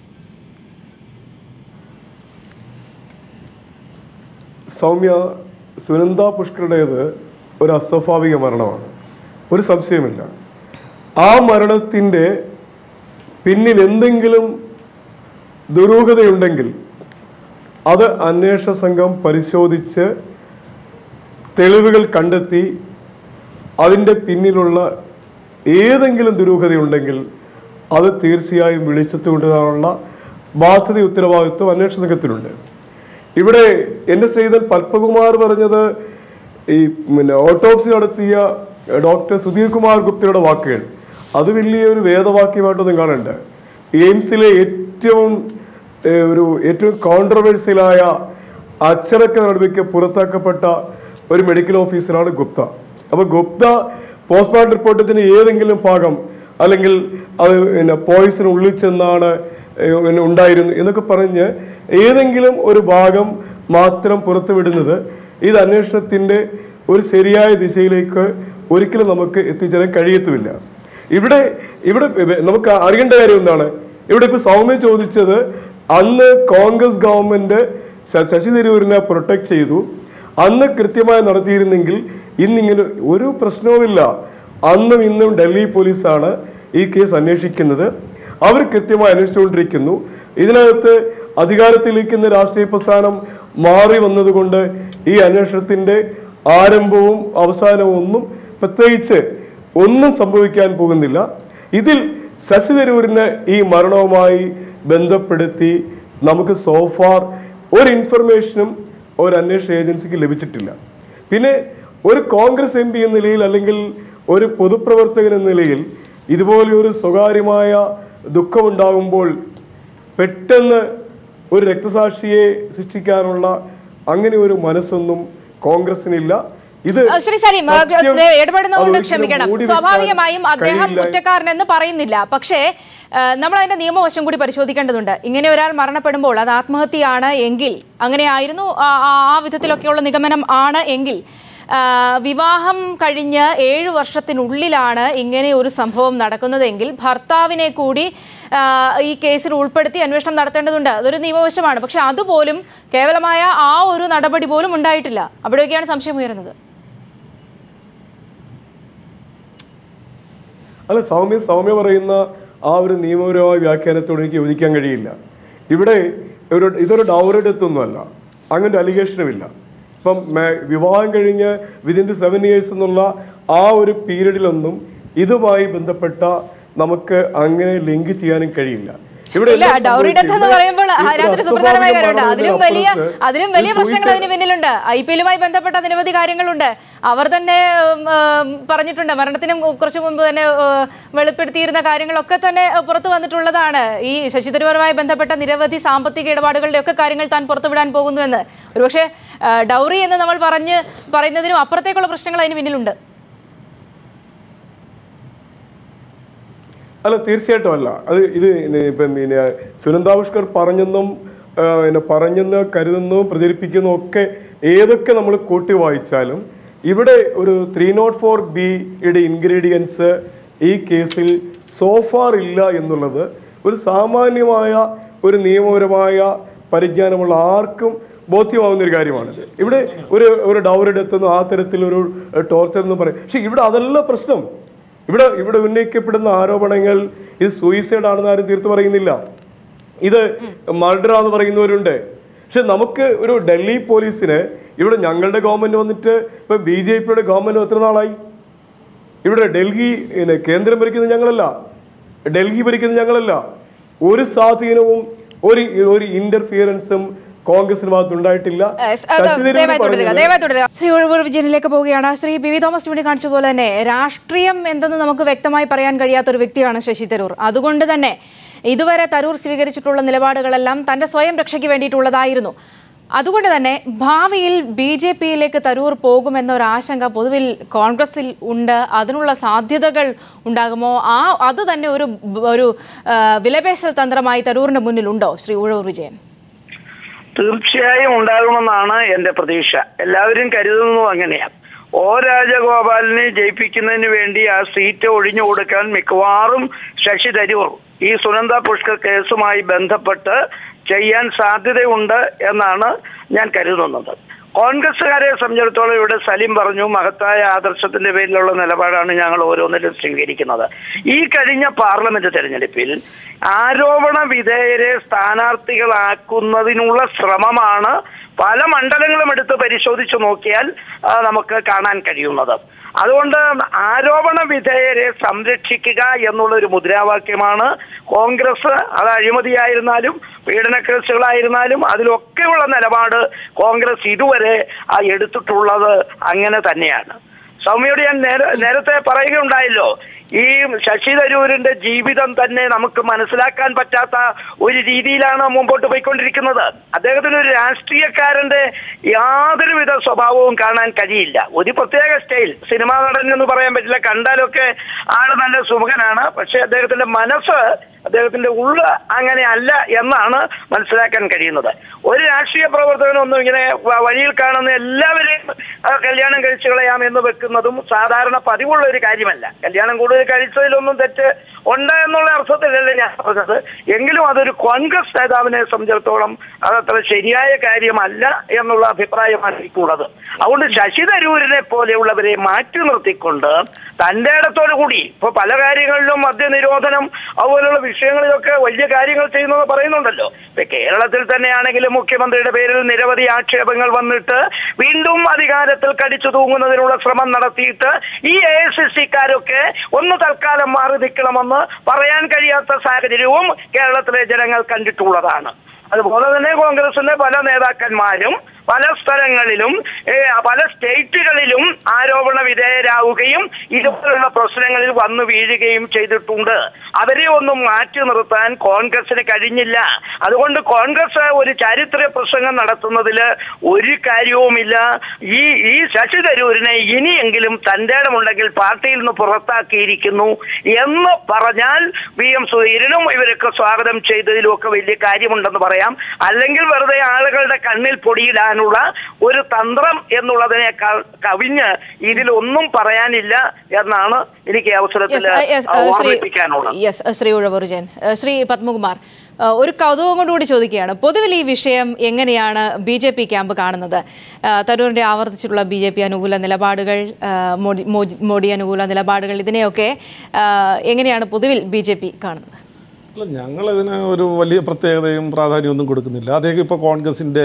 സൗമ്യ സുനന്ദ പുഷ്കറുടേത് ഒരു അസ്വാഭാവിക മരണമാണ് ഒരു സംശയമില്ല ആ മരണത്തിൻ്റെ പിന്നിൽ എന്തെങ്കിലും ദുരൂഹതയുണ്ടെങ്കിൽ അത് അന്വേഷണ സംഘം പരിശോധിച്ച് തെളിവുകൾ കണ്ടെത്തി അതിൻ്റെ പിന്നിലുള്ള ഏതെങ്കിലും ദുരൂഹതയുണ്ടെങ്കിൽ അത് തീർച്ചയായും വിളിച്ചെത്തു കൊണ്ടുവരാനുള്ള ബാധ്യത ഉത്തരവാദിത്വം അന്വേഷണ സംഘത്തിനുണ്ട് ഇവിടെ എൻ്റെ സ്നേഹിതൻ പത്മകുമാർ പറഞ്ഞത് ഈ പിന്നെ ഓട്ടോപ്സി നടത്തിയ ഡോക്ടർ സുധീർ കുമാർ ഗുപ്തയുടെ വാക്കുകൾ അത് വലിയ ഒരു വേദവാക്യമായിട്ടൊന്നും കാണണ്ട എയിംസിലെ ഏറ്റവും ഏഹ്, ഒരു ഏറ്റവും കോൺട്രവേഴ്സ്യലായ അച്ചടക്ക നടപടിക്ക് പുറത്താക്കപ്പെട്ട ഒരു മെഡിക്കൽ ഓഫീസറാണ് ഗുപ്ത അപ്പോൾ ഗുപ്ത പോസ്റ്റ്മോർട്ടം റിപ്പോർട്ടത്തിന് ഏതെങ്കിലും ഭാഗം അല്ലെങ്കിൽ അത് പിന്നെ പോയിസൺ ഉള്ളിൽ ചെന്നാണ് ഏഹ്, പിന്നെ ഉണ്ടായിരുന്നു എന്നൊക്കെ പറഞ്ഞ് ഏതെങ്കിലും ഒരു ഭാഗം മാത്രം പുറത്തുവിടുന്നത് ഇത് അന്വേഷണത്തിൻ്റെ ഒരു ശരിയായ ദിശയിലേക്ക് ഒരിക്കലും നമുക്ക് എത്തിച്ചേരാൻ കഴിയത്തുമില്ല ഇവിടെ ഇവിടെ നമുക്ക് അറിയേണ്ട കാര്യം എന്താണ് ഇവിടെ ഇപ്പൊ സൗമ്യ ചോദിച്ചത് അന്ന് കോൺഗ്രസ് ഗവൺമെന്റ് ശ- ശശി തരൂരിനെ പ്രൊട്ടക്ട് ചെയ്തു അന്ന് കൃത്യമായി നടത്തിയിരുന്നെങ്കിൽ ഇന്നിങ്ങനെ ഒരു പ്രശ്നവുമില്ല അന്നും ഇന്നും ഡൽഹി പോലീസാണ് ഈ കേസ് അന്വേഷിക്കുന്നത് അവർ കൃത്യമായി അന്വേഷിച്ചുകൊണ്ടിരിക്കുന്നു ഇതിനകത്ത് അധികാരത്തിലിരിക്കുന്ന രാഷ്ട്രീയ പ്രസ്ഥാനം മാറി വന്നതുകൊണ്ട് ഈ അന്വേഷണത്തിന്റെ ആരംഭവും അവസാനവും ഒന്നും പ്രത്യേകിച്ച് ഒന്നും സംഭവിക്കാൻ പോകുന്നില്ല ഇതിൽ ശശി തരൂരിന് ഈ മരണവുമായി ബന്ധപ്പെടുത്തി നമുക്ക് സോഫാർ ഒരു ഇൻഫർമേഷനും ഒരു അന്വേഷണ ഏജൻസിക്ക് ലഭിച്ചിട്ടില്ല പിന്നെ ഒരു കോൺഗ്രസ് എം പി എന്ന നിലയിൽ അല്ലെങ്കിൽ ഒരു പൊതുപ്രവർത്തകൻ എന്ന നിലയിൽ ഇതുപോലെ ഒരു സ്വകാര്യമായ ദുഃഖമുണ്ടാകുമ്പോൾ പെട്ടെന്ന് ഒരു രക്തസാക്ഷിയെ സൃഷ്ടിക്കാനുള്ള അങ്ങനെ ഒരു മനസ്സൊന്നും കോൺഗ്രസിനില്ല ഇത് ആ, ശ്രീ സലീം ആ, സത്യം ദേ, ഇടപെടുന്നതുകൊണ്ട് അതൊരിക്കലും ക്ഷമിക്കണം മൂടി വെക്കാൻ സ്വാഭാവികമായും അദ്ദേഹം കഴിയില്ല. കുറ്റക്കാരനെന്ന് പറയുന്നില്ല പക്ഷേ ആ, നമ്മൾ അതിന്റെ നിയമവശം കൂടി പരിശോധിക്കേണ്ടതുണ്ട് ഇങ്ങനെ ഒരാൾ മരണപ്പെടുമ്പോൾ അത് ആത്മഹത്യയാണ് എങ്കിൽ അങ്ങനെയായിരുന്നു ആ- ആ- ആ വിധത്തിലൊക്കെയുള്ള നിഗമനം ആണ് എങ്കിൽ ആ, വിവാഹം കഴിഞ്ഞ് ഏഴ് വർഷത്തിനുള്ളിലാണ് ഇങ്ങനെ ഒരു സംഭവം നടക്കുന്നതെങ്കിൽ ഭർത്താവിനെ കൂടി ആ, ഈ കേസിൽ ഉൾപ്പെടുത്തി അന്വേഷണം നടത്തേണ്ടതുണ്ട് അതൊരു നിയമവശമാണ് പക്ഷെ അതുപോലും കേവലമായ ആ ഒരു നടപടി പോലും ഉണ്ടായിട്ടില്ല അവിടെയൊക്കെയാണ് സംശയം ഉയരുന്നത് അല്ല സൗമ്യ സൗമ്യ പറയുന്ന ആ ഒരു നിയമപരമായ വ്യാഖ്യാനത്തോട് എനിക്ക് യോജിക്കാൻ കഴിയില്ല ഇവിടെ ഒരു ഇതൊരു ഡൗറെടുത്തൊന്നുമല്ല അങ്ങനെ അലിഗേഷനുമില്ല ഇപ്പം മേ- വിവാഹം കഴിഞ്ഞ് വിതിൻ ദി സെവൻ ഇയേഴ്സ് എന്നുള്ള ആ ഒരു പീരീഡിലൊന്നും ഇതുമായി ബന്ധപ്പെട്ട നമുക്ക് അങ്ങനെ ലിങ്ക് ചെയ്യാനും കഴിയില്ല ഇവിടെ ഇല്ല എല്ലാം ഡൗറി ഡെത്ത് എന്ന് സംഭവിച്ചു. പറയുമ്പോൾ ഇവിടെ അതിനകത്തൊരു അസ്വാഭാവിക സുപ്രധാനമായ കാര്യമുണ്ട് മരണത്തിന് അതിലും വലിയ അപ്പുറത്ത് അതിലും വലിയ ഒരു പ്രശ്നങ്ങൾ suicide- അതിന് പിന്നിലുണ്ട് ഐ പി എല്ലുമായി ബന്ധപ്പെട്ട നിരവധി കാര്യങ്ങളുണ്ട് അവർ തന്നെ ഉം, ഉം, പറഞ്ഞിട്ടുണ്ട് മരണത്തിനും കുറച്ചു മുമ്പ് തന്നെ ഉം, വെളിപ്പെടുത്തിയിരുന്ന കാര്യങ്ങളൊക്കെ തന്നെ ഉം, പുറത്തു വന്നിട്ടുള്ളതാണ് ഈ ശശി തരൂരുമായി ബന്ധപ്പെട്ട നിരവധി സാമ്പത്തിക ഇടപാടുകളുടെ ഒക്കെ കാര്യങ്ങൾ താൻ പുറത്തുവിടാൻ പോകുന്നുവെന്ന് ഒരുപക്ഷെ ആ, ഡൗറി എന്ന് നമ്മൾ പറഞ്ഞ് പറയുന്നതിനും അപ്പുറത്തേക്കുള്ള പ്രശ്നങ്ങൾ അതിന് പിന്നിലുണ്ട് അല്ല തീർച്ചയായിട്ടും അല്ല അത് ഇത് ഇനി ഇപ്പം പിന്നെ സുനന്ദാവിഷ്കർ പറഞ്ഞെന്നും ആ, പിന്നെ പറഞ്ഞെന്ന് കരുതുന്നതും പ്രചരിപ്പിക്കുന്നതും ഒക്കെ ഏതൊക്കെ നമ്മൾ കൂട്ടി വായിച്ചാലും ഇവിടെ ഒരു ത്രീ നോട്ട് ഫോർ ബിയുടെ ഇൻഗ്രീഡിയൻസ് ഈ കേസിൽ സോഫാർ ഇല്ല എന്നുള്ളത് ഒരു സാമാന്യമായ ഒരു നിയമപരമായ പരിജ്ഞാനമുള്ള ആർക്കും ബോധ്യമാവുന്ന ഒരു കാര്യമാണിത് ഇവിടെ ഒരു ഒരു ഡൗറെടുത്തുന്നു ആ തരത്തിലൊരു ടോർച്ചർ എന്ന് പറയും പക്ഷെ ഇവിടെ അതല്ല പ്രശ്നം ഇവിടെ ഇവിടെ ഉന്നയിക്കപ്പെടുന്ന ആരോപണങ്ങൾ ഇത് സൂയിസൈഡ് ആണെന്ന് ആരും തീർത്ത് പറയുന്നില്ല ഇത് മർഡർ ആണെന്ന് പറയുന്നവരുണ്ട് പക്ഷെ നമുക്ക് ഒരു ഡൽഹി പോലീസിന് ഇവിടെ ഞങ്ങളുടെ ഗവൺമെന്റ് വന്നിട്ട് ഇപ്പം ബി ജെ പിയുടെ ഗവൺമെന്റ് എത്ര നാളായി ഇവിടെ ഡൽഹി പിന്നെ കേന്ദ്രം ഭരിക്കുന്നത് ഞങ്ങളല്ല ഡൽഹി ഭരിക്കുന്നത് ഞങ്ങളല്ല ഒരു സ്വാധീനവും ഒരു ഒരു ഇന്റർഫിയറൻസും കോൺഗ്രസിന് ഭാഗത്ത് ഉണ്ടായിട്ടില്ല Yes, അത് ശശി തരൂർ ദയവായി തുടരുക പറഞ്ഞത് ദയവായി തുടരുക ശ്രീ ഒഴിവൂർ വിജയനിലേക്ക് പോവുകയാണ് ശ്രീ ബി വി തോമസ് ചൂണ്ടിക്കാണിച്ച പോലെ തന്നെ രാഷ്ട്രീയം എന്തെന്ന് നമുക്ക് വ്യക്തമായി പറയാൻ കഴിയാത്ത ഒരു വ്യക്തിയാണ് ശശി തരൂർ അതുകൊണ്ട് തന്നെ ഇതുവരെ തരൂർ സ്വീകരിച്ചിട്ടുള്ള നിലപാടുകളെല്ലാം തന്റെ സ്വയം രക്ഷയ്ക്ക് വേണ്ടിയിട്ടുള്ളതായിരുന്നു അതുകൊണ്ട് തന്നെ ഭാവിയിൽ ബി ജെ പിയിലേക്ക് തരൂർ പോകുമെന്നൊരു ആശങ്ക പൊതുവിൽ കോൺഗ്രസിൽ ഉണ്ട് അതിനുള്ള സാധ്യതകൾ ഉണ്ടാകുമോ ആ അത് തന്നെ ഒരു ഒരു ആ, വിലപേശൽ തന്ത്രമായി തരൂറിന്റെ മുന്നിലുണ്ടോ ശ്രീ ഉഴവൂർ വിജയൻ തീർച്ചയായും ഉണ്ടാകുമെന്നാണ് എന്റെ പ്രതീക്ഷ എല്ലാവരും കരുതുന്നു അങ്ങനെയാണ് ഒ രാജഗോപാലിനെ ജയിപ്പിക്കുന്നതിന് വേണ്ടി ആ സീറ്റ് ഒഴിഞ്ഞു കൊടുക്കാൻ മിക്കവാറും ശശി തരൂർ ഈ സുനന്ദ പുഷ്കർ കേസുമായി ബന്ധപ്പെട്ട് ചെയ്യാൻ സാധ്യതയുണ്ട് എന്നാണ് ഞാൻ കരുതുന്നത് കോൺഗ്രസ്സുകാരെ സംബന്ധിച്ചിടത്തോളം ഇവിടെ സലീം പറഞ്ഞു മഹത്തായ ആദർശത്തിന്റെ പേരിലുള്ള നിലപാടാണ് ഞങ്ങൾ ഓരോന്നിലും സ്വീകരിക്കുന്നത് ഈ കഴിഞ്ഞ പാർലമെന്റ് തെരഞ്ഞെടുപ്പിൽ ആരോപണ വിധേയരെ സ്ഥാനാർത്ഥികളാക്കുന്നതിനുള്ള ശ്രമമാണ് പല മണ്ഡലങ്ങളും എടുത്ത് പരിശോധിച്ചു നോക്കിയാൽ ആ, നമുക്ക് കാണാൻ കഴിയുന്നത് അതുകൊണ്ട് ആരോപണ വിധേയരെ സംരക്ഷിക്കുക എന്നുള്ള ഒരു മുദ്രാവാക്യമാണ് കോൺഗ്രസ് അത് അഴിമതിയായിരുന്നാലും പീഡന കേസുകളായിരുന്നാലും അതിലൊക്കെയുള്ള നിലപാട് കോൺഗ്രസ് ഇതുവരെ ആ എടുത്തിട്ടുള്ളത് അങ്ങനെ തന്നെയാണ് സൗമ്യയോട് ഞാൻ നേര നേരത്തെ പറയുകയുണ്ടായല്ലോ ഈ ശശി തരൂരിന്റെ ജീവിതം തന്നെ നമുക്ക് മനസ്സിലാക്കാൻ പറ്റാത്ത ഒരു രീതിയിലാണ് മുമ്പോട്ട് പോയിക്കൊണ്ടിരിക്കുന്നത് അദ്ദേഹത്തിന് ഒരു രാഷ്ട്രീയക്കാരന്റെ യാതൊരുവിധ സ്വഭാവവും കാണാൻ കഴിയില്ല ഒരു പ്രത്യേക സ്റ്റൈൽ സിനിമാ നടൻ എന്ന് പറയാൻ പറ്റില്ല കണ്ടാലൊക്കെ ആള് നല്ല സുമുഖനാണ് പക്ഷെ അദ്ദേഹത്തിന്റെ മനസ്സ് അദ്ദേഹത്തിന്റെ ഉള്ള് അങ്ങനെ അല്ല എന്നാണ് മനസ്സിലാക്കാൻ കഴിയുന്നത് ഒരു രാഷ്ട്രീയ പ്രവർത്തകനൊന്നും ഇങ്ങനെ വ- വഴിയിൽ കാണുന്ന എല്ലാവരെയും ആ, കല്യാണം കഴിച്ചു കളയാം എന്ന് വെക്കുന്നതും സാധാരണ പതിവുള്ള ഒരു കാര്യമല്ല കല്യാണം കൂടുതൽ കഴിച്ചതിലൊന്നും തെറ്റ് ഉണ്ട് എന്നുള്ള അർത്ഥത്തിലല്ല ഞാൻ പറഞ്ഞത് എങ്കിലും അതൊരു കോൺഗ്രസ് നേതാവിനെ സംബന്ധിച്ചിടത്തോളം അതത്ര ശരിയായ കാര്യമല്ല എന്നുള്ള അഭിപ്രായമാണ് എനിക്കുള്ളത് അതുകൊണ്ട് ശശി തരൂരിനെ പോലെയുള്ളവരെ മാറ്റി നിർത്തിക്കൊണ്ട് തന്റെ ഇടത്തോടു കൂടി ഇപ്പൊ പല കാര്യങ്ങളിലും മദ്യനിരോധനം അതുപോലുള്ള വിഷയങ്ങളിലൊക്കെ വലിയ കാര്യങ്ങൾ ചെയ്യുന്നത് പറയുന്നുണ്ടല്ലോ ഇപ്പൊ കേരളത്തിൽ തന്നെയാണെങ്കിലും മുഖ്യമന്ത്രിയുടെ പേരിൽ നിരവധി ആക്ഷേപങ്ങൾ വന്നിട്ട് വീണ്ടും അധികാരത്തിൽ കടിച്ചു തൂങ്ങുന്നതിനുള്ള ശ്രമം നടത്തിയിട്ട് ഈ എ എസ് എസ് സിക്കാരൊക്കെ ഒന്ന് തൽക്കാലം മാറി നിൽക്കണമെന്ന് പറയാൻ കഴിയാത്ത സാഹചര്യവും കേരളത്തിലെ ജനങ്ങൾ കണ്ടിട്ടുള്ളതാണ് അതുപോലെ തന്നെ കോൺഗ്രസിന്റെ പല നേതാക്കന്മാരും പല സ്ഥലങ്ങളിലും ഏ, പല സ്റ്റേറ്റുകളിലും ആരോപണ വിധേയരാവുകയും ഇതുപോലുള്ള പ്രശ്നങ്ങളിൽ വന്നു വീഴുകയും ചെയ്തിട്ടുണ്ട് അവരെ ഒന്നും മാറ്റി നിർത്താൻ കോൺഗ്രസിന് കഴിഞ്ഞില്ല അതുകൊണ്ട് കോൺഗ്രസ് ഒരു ചരിത്ര പ്രസംഗം നടത്തുന്നതിൽ ഒരു കാര്യവുമില്ല ഈ ഈ ശശി തരൂരിനെ ഇനിയെങ്കിലും തന്റെ ഇടമുണ്ടെങ്കിൽ പാർട്ടിയിൽ നിന്ന് പുറത്താക്കിയിരിക്കുന്നു എന്ന് പറഞ്ഞാൽ വി എം സുധീരനും ഇവരൊക്കെ സ്വാഗതം ചെയ്തതിലും ഒക്കെ വലിയ കാര്യമുണ്ടെന്ന് പറയാം അല്ലെങ്കിൽ വെറുതെ ആളുകളുടെ കണ്ണിൽ പൊടിയിടാനുള്ള ഒരു തന്ത്രം എന്നുള്ളതിനേക്കാൾ കവിഞ്ഞ് ഇതിലൊന്നും പറയാനില്ല എന്നാണ് എനിക്ക് ഈ അവസരത്തിൽ Yes, uh, yes, uh, Shri ഓർമ്മിപ്പിക്കാനുള്ളത് യെസ് ശ്രീ ഉഴവറുജൻ ശ്രീ പത്മകുമാർ uh, ഒരു കൗതുകം കൊണ്ടുകൂടി ചോദിക്കുകയാണ് പൊതുവിൽ ഈ വിഷയം എങ്ങനെയാണ് ബി ജെ പി ക്യാമ്പ് കാണുന്നത് Uh, തരൂരിന്റെ ആവർത്തിച്ചിട്ടുള്ള ബി ജെ പി അനുകൂല നിലപാടുകൾ uh, മോഡി മോജി- മോഡി അനുകൂല നിലപാടുകൾ ഇതിനെയൊക്കെ uh, എങ്ങനെയാണ് പൊതുവിൽ ബി ജെ പി കാണുന്നത് അല്ല ഞങ്ങളിതിന് ഒരു വലിയ പ്രത്യേകതയും പ്രാധാന്യമൊന്നും കൊടുക്കുന്നില്ല അദ്ദേഹം ഇപ്പോൾ കോൺഗ്രസിൻ്റെ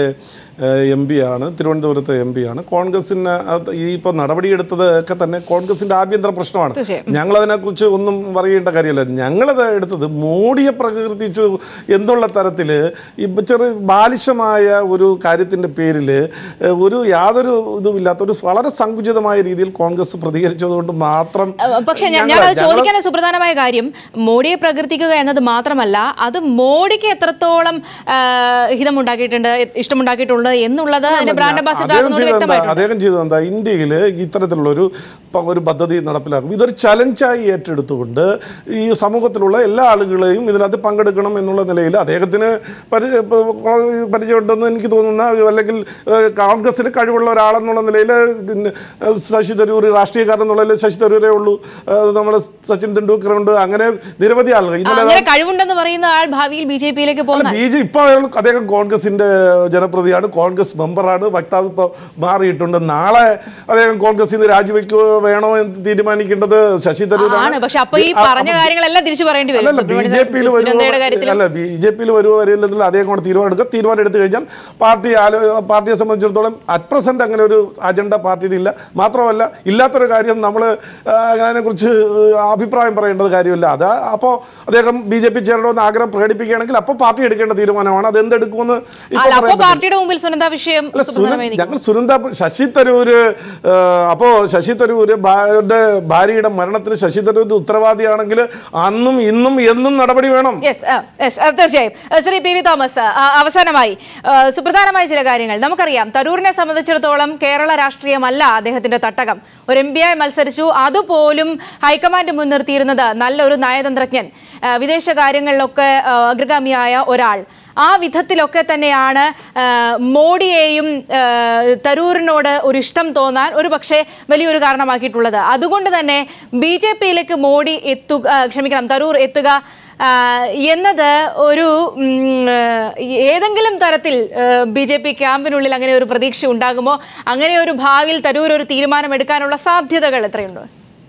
എം പി ആണ് തിരുവനന്തപുരത്തെ എം പി ആണ് കോൺഗ്രസിന് അത് ഈ ഇപ്പോൾ നടപടിയെടുത്തത് ഒക്കെ തന്നെ കോൺഗ്രസിൻ്റെ ആഭ്യന്തര പ്രശ്നമാണ് തീർച്ചയായും. ഞങ്ങളതിനെക്കുറിച്ച് ഒന്നും പറയേണ്ട കാര്യമില്ല ഞങ്ങളത് എടുത്തത് മോഡിയെ പ്രകീർത്തിച്ചു എന്നുള്ള തരത്തിൽ ഇപ്പം ചെറിയ ബാലിശമായ ഒരു കാര്യത്തിൻ്റെ പേരിൽ ഒരു യാതൊരു ഇതുമില്ലാത്ത ഒരു വളരെ സങ്കുചിതമായ രീതിയിൽ കോൺഗ്രസ് പ്രതികരിച്ചതുകൊണ്ട് മാത്രം അഹ് പക്ഷേ ഞാൻ ഞങ്ങള്- ഞാനത് ഞങ്ങള് ചോദിക്കാൻ സുപ്രധാനമായ കാര്യം മോഡിയെ പ്രകീർത്തിക്കുക എന്നത് മാത്രമല്ല അത് മോഡിക്ക് എത്രത്തോളം ആഹ്, ഹിതമുണ്ടാക്കിയിട്ടുണ്ട് ഇഷ്ടമുണ്ടാക്കിയിട്ടുണ്ട് എന്നുള്ളത് അതിന്റെ ബ്രാൻഡ് അംബാസിഡർ അദ്ദേഹം ആകുന്നത് ചെയ്തത് എന്താ? വ്യക്തമായിട്ടുണ്ട് അദ്ദേഹം ചെയ്തത് എന്താ ഇന്ത്യയിൽ ഇത്തരത്തിലുള്ള ഒരു പ- ഒരു പദ്ധതി നടപ്പിലാക്കും ഇതൊരു ചലഞ്ചായി ഏറ്റെടുത്തുകൊണ്ട് ഈ സമൂഹത്തിലുള്ള എല്ലാ ആളുകളെയും ഇതിനകത്ത് പങ്കെടുക്കണം എന്നുള്ള നിലയിൽ അദ്ദേഹത്തിന് പരി- പ- പരിചയമുണ്ടെന്ന് എനിക്ക് തോന്നുന്ന അല്ലെങ്കിൽ ഏഹ്, കോൺഗ്രസിന് കഴിവുള്ള ഒരാളെന്നുള്ള നിലയിൽ പിന്നെ, ഏഹ്, ശശി തരൂർ രാഷ്ട്രീയക്കാരൻ എന്നുള്ള നിലയിൽ ശശി തരൂരേ ഉള്ളൂ ഏഹ്, നമ്മുടെ സച്ചിൻ തെണ്ടുൽക്കർ ഉണ്ട് അങ്ങനെ നിരവധി ആളുകൾ ആ, ഇന്നലെ അങ്ങനെ കഴിവുണ്ടെന്ന് പറയുന്ന ആൾ ഭാവിയിൽ ബി ജെ പിയിലേക്ക് പോകുന്ന ബി ജെ ഇപ്പോൾ അയാൾ അദ്ദേഹം കോൺഗ്രസിന്റെ ജനപ്രതിയാണ് കോൺഗ്രസ് മെമ്പറാണ് വക്താവ് ഇപ്പോൾ മാറിയിട്ടുണ്ട് നാളെ അദ്ദേഹം കോൺഗ്രസിൽ നിന്ന് രാജിവെക്കുകയോ വേണോ എന്ന് തീരുമാനിക്കേണ്ടത് ശശി തരൂരാണ് ആണ് പക്ഷെ അപ്പൊ ഈ പറഞ്ഞ കാര്യങ്ങളെല്ലാം തിരിച്ചു പറയേണ്ടി വരും അല്ലല്ല ബി ജെ സുബ്രഹ്മണ്യൻ പിയിൽ സുനന്ദയുടെ കാര്യത്തിലും അല്ല ബി ജെ പിയിൽ വരുമോ വരില്ലെന്നുള്ള അദ്ദേഹം കൂടെ തീരുമാനം എടുക്കുക തീരുമാനം എടുത്തു കഴിഞ്ഞാൽ പാർട്ടി ആലോ പാർട്ടിയെ സംബന്ധിച്ചിടത്തോളം അറ്റ് പ്രസന്റ് അങ്ങനെ ഒരു അജണ്ട പാർട്ടിയിൽ ഇല്ല മാത്രമല്ല ഇല്ലാത്തൊരു കാര്യം നമ്മൾ അതിനെക്കുറിച്ച് അഭിപ്രായം പറയേണ്ടത് കാര്യമില്ല അത് അപ്പോൾ അദ്ദേഹം ബി ജെ പി ചേരണമെന്ന് ആഗ്രഹം പ്രകടിപ്പിക്കുകയാണെങ്കിൽ അപ്പോൾ പാർട്ടി എടുക്കേണ്ട തീരുമാനമാണ് അത് എന്തെടുക്കുമെന്ന് ഇപ്പോൾ അല്ല അപ്പൊ പറയാൻ പറ്റില്ല. പാർട്ടിയുടെ മുമ്പിൽ സുനന്ദ വിഷയം അല്ല, സുന- സുപ്രധാനമായി നിൽക്കും. ഞങ്ങൾ സുനന്ദ ശശി തരൂര് ആ, അപ്പോ ശശി തരൂര് ഭാര്യയുടെ ഭാര്യയുടെ മരണത്തിന് ശശി തരൂര് ഉത്തരവാദിയാണെങ്കിൽ അന്നും ഇന്നും എന്നും നടപടി വേണം യെസ് യെസ് തീർച്ചയായും ആ, ശ്രീ പി വി തോമസ് ആ, അവസാനമായി ആ, സുപ്രധാനമായ ചില കാര്യങ്ങൾ നമുക്കറിയാം തരൂരിനെ സംബന്ധിച്ചിടത്തോളം കേരള രാഷ്ട്രീയമല്ല അദ്ദേഹത്തിന്റെ തട്ടകം ഒരു എം ആയി മത്സരിച്ചു അതുപോലും ഹൈക്കമാൻഡ് മുൻനിർത്തിയിരുന്നത് നല്ലൊരു നയതന്ത്രജ്ഞൻ ആ, വിദേശകാര്യങ്ങളിലൊക്കെ ആ, അഗ്രഗാമിയായ ഒരാൾ ആ വിധത്തിലൊക്കെ തന്നെയാണ് ആ, മോഡിയെയും ആ, തരൂരിനോട് ഒരു ഇഷ്ടം തോന്നാൻ ഒരു പക്ഷേ വലിയൊരു കാരണമാക്കിയിട്ടുള്ളത് അതുകൊണ്ട് തന്നെ ബി ജെ പിയിലേക്ക് മോഡി എത്തുക ആ, ക്ഷമിക്കണം തരൂർ എത്തുക ആ, എന്നത് ഒരു ഉം, ആ, ഏതെങ്കിലും തരത്തിൽ ബി ജെ പി ക്യാമ്പിനുള്ളിൽ അങ്ങനെ ഒരു പ്രതീക്ഷ ഉണ്ടാകുമോ അങ്ങനെ ഒരു ഭാവിയിൽ തരൂർ ഒരു തീരുമാനം എടുക്കാനുള്ള സാധ്യതകൾ എത്രയുണ്ട്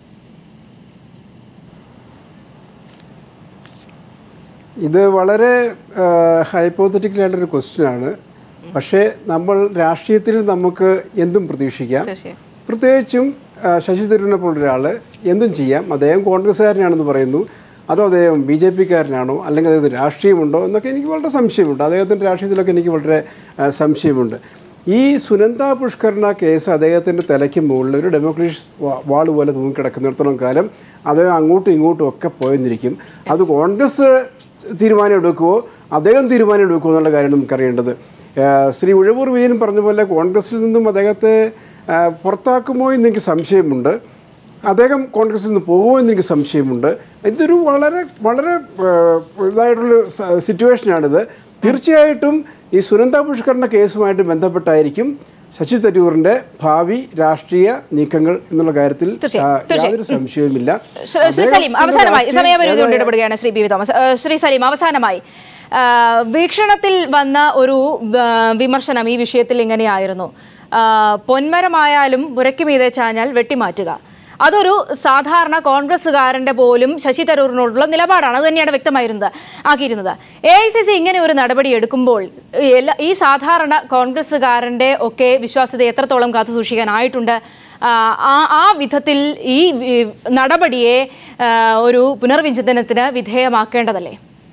ഇത് വളരെ ഹൈപ്പോത്തറ്റിക്കലായിട്ടൊരു ക്വസ്റ്റ്യനാണ് പക്ഷേ നമ്മൾ രാഷ്ട്രീയത്തിൽ നമുക്ക് എന്തും പ്രതീക്ഷിക്കാം തീർച്ചയായും. പ്രത്യേകിച്ചും ആ, ശശി തരൂരിനെ പോലൊരാൾ എന്തും ചെയ്യാം അദ്ദേഹം കോൺഗ്രസ്സുകാരനാണെന്ന് പറയുന്നു അതോ അദ്ദേഹം ബി ജെ പിക്കാരനാണോ അല്ലെങ്കിൽ അദ്ദേഹത്തിന് രാഷ്ട്രീയമുണ്ടോ എന്നൊക്കെ എനിക്ക് വളരെ സംശയമുണ്ട് അദ്ദേഹത്തിൻ്റെ രാഷ്ട്രീയത്തിലൊക്കെ എനിക്ക് വളരെ ആ, സംശയമുണ്ട് ഈ സുനന്ദ പുഷ്കരണ കേസ് അദ്ദേഹത്തിൻ്റെ തലയ്ക്ക് മുകളിൽ ഒരു ഡെമോക്രേറ്റ് വാൾ പോലെ തൂങ്ങിക്കിടക്കുന്നിടത്തോളം കാലം അദ്ദേഹം അങ്ങോട്ടും ഇങ്ങോട്ടും ഒക്കെ പോയെന്നിരിക്കും അത് കോൺഗ്രസ് തീരുമാനം എടുക്കുമോ അദ്ദേഹം തീരുമാനം എടുക്കുമോ എന്നുള്ള കാര്യം നമുക്കറിയേണ്ടത് ഏഹ് ശ്രീ ഉഴവൂർ വിജയൻ പറഞ്ഞ പോലെ കോൺഗ്രസിൽ നിന്നും അദ്ദേഹത്തെ ഏഹ് പുറത്താക്കുമോ എന്ന് എനിക്ക് സംശയമുണ്ട് അദ്ദേഹം കോൺഗ്രസിൽ നിന്ന് പോകുമോ എന്ന് എനിക്ക് സംശയമുണ്ട് ഇതൊരു വളരെ വളരെ ഏഹ്, ഇതായിട്ടുള്ള സ- സിറ്റുവേഷനാണിത് തീർച്ചയായിട്ടും ഈ സുനന്ദ പുഷ്കറിൻ്റെ കേസുമായിട്ട് ബന്ധപ്പെട്ടായിരിക്കും ശശി തരൂറിൻ്റെ ഭാവി രാഷ്ട്രീയ നീക്കങ്ങൾ എന്നുള്ള കാര്യത്തിൽ തീർച്ചയായും, ആ, തീർച്ചയായും. യാതൊരു സംശയവുമില്ല ശ്രീ ശ്രീ സലീം അദ്ദേഹത്തിന്റെ അവസാനമായി രാഷ്ട്രീയ സമയപരിധി കൊണ്ട് നേതാവ്- ഇടപെടുകയാണ് ശ്രീ പി വി തോമസ് ഏഹ് ശ്രീ സലീം അവസാനമായി ആഹ് വീക്ഷണത്തിൽ വന്ന ഒരു ആഹ് വിമർശനം ഈ വിഷയത്തിൽ ഇങ്ങനെയായിരുന്നു ആഹ് പൊന്മരമായാലും പുരയ്ക്ക് മീതെ ചാഞ്ഞാൽ വെട്ടിമാറ്റുക അതൊരു സാധാരണ കോൺഗ്രസ്സുകാരന്റെ പോലും ശശി തരൂരിനോടുള്ള നിലപാടാണ് അത് തന്നെയാണ് വ്യക്തമായിരുന്നത് ആക്കിയിരുന്നത് എ ഐ സി സി ഇങ്ങനെ ഒരു നടപടി എടുക്കുമ്പോൾ എല്ലാ ഈ സാധാരണ കോൺഗ്രസ്സുകാരന്റെ ഒക്കെ വിശ്വാസ്യത എത്രത്തോളം കാത്തു സൂക്ഷിക്കാനായിട്ടുണ്ട് ആ, ആ ആ വിധത്തിൽ ഈ വി- നടപടിയെ ആ, ഒരു പുനർവിചിന്തനത്തിന് വിധേയമാക്കേണ്ടതല്ലേ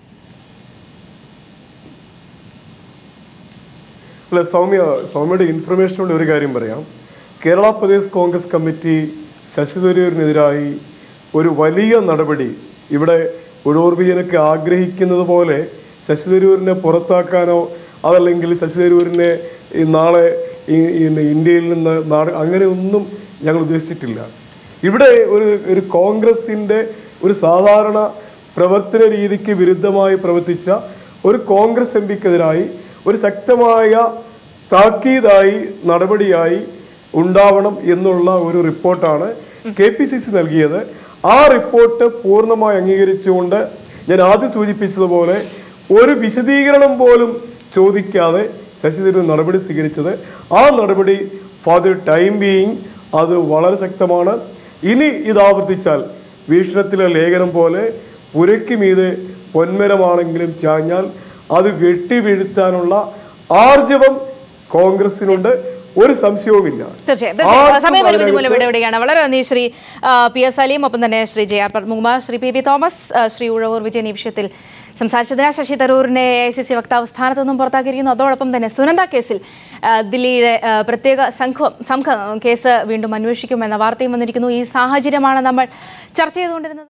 അല്ല സൗമ്യ സൗമ്യയുടെ ഇൻഫർമേഷനുള്ള ഒരു കാര്യം പറയാം കേരള പ്രദേശ് കോൺഗ്രസ് കമ്മിറ്റി ശശി തരൂരിനെതിരായി ഒരു വലിയ നടപടി ഇവിടെ ഉഴൂർ വിജയനൊക്കെ ആഗ്രഹിക്കുന്നത് പോലെ ശശി തരൂരിനെ പുറത്താക്കാനോ അതല്ലെങ്കിൽ ശശി തരൂരിനെ ഈ നാളെ ഈ- ഈ ഇന്ത്യയിൽ നിന്ന് നാട് അങ്ങനെ ഒന്നും ഞങ്ങൾ ഉദ്ദേശിച്ചിട്ടില്ല ഇവിടെ ഒരു ഒരു കോൺഗ്രസിൻ്റെ ഒരു സാധാരണ പ്രവർത്തന രീതിക്ക് വിരുദ്ധമായി പ്രവർത്തിച്ച ഒരു കോൺഗ്രസ് എം പിക്കെതിരായി ഒരു ശക്തമായ താക്കീതായി നടപടിയായി ഉണ്ടാവണം എന്നുള്ള ഒരു റിപ്പോർട്ടാണ് കെ പി സി സി നൽകിയത് ആ റിപ്പോർട്ട് പൂർണ്ണമായി അംഗീകരിച്ചുകൊണ്ട് ഞാൻ ആദ്യം സൂചിപ്പിച്ചതുപോലെ ഒരു വിശദീകരണം പോലും ചോദിക്കാതെ ശശി തരൂർ നടപടി സ്വീകരിച്ചത് ആ നടപടി ഫോർ ദി ടൈം ബീയിങ് അത് വളരെ ശക്തമാണ് ഇനി ഇത് ആവർത്തിച്ചാൽ വീക്ഷണത്തിലെ ലേഖനം പോലെ പുരയ്ക്ക് മീതെ പൊന്മരമാണെങ്കിലും ചാഞ്ഞാൽ അത് വെട്ടി വീഴ്ത്താനുള്ള ആർജവം കോൺഗ്രസിനുണ്ട് ഒരു സംശയവുമില്ല തീർച്ചയായും തീർച്ചയായും ആർക്കും സമയപരിമിതി മൂലം അതിനകത്ത് ഇടപെടുകയാണ് വളരെ നന്ദി ശ്രീ ആ, പി എസ് അലിയും ഒപ്പം തന്നെ Shri J R Padmakumar Shri P V Thomas ആ, ശ്രീ ഉഴവൂർ വിജയൻ ഈ വിഷയത്തിൽ സംസാരിച്ചതിന് ശശി തരൂരിനെ എ ഐ സി സി വക്താവ് സ്ഥാനത്ത് നിന്നും പുറത്താക്കിയിരിക്കുന്നു അതോടൊപ്പം തന്നെ സുനന്ദ കേസിൽ ആ, ദില്ലിയുടെ ആ, പ്രത്യേക സംഘം സംഘം കേസ് വീണ്ടും അന്വേഷിക്കുമെന്ന വാർത്തയും വന്നിരിക്കുന്നു ഈ സാഹചര്യമാണ് നമ്മൾ ചർച്ച ചെയ്തുകൊണ്ടിരുന്നത്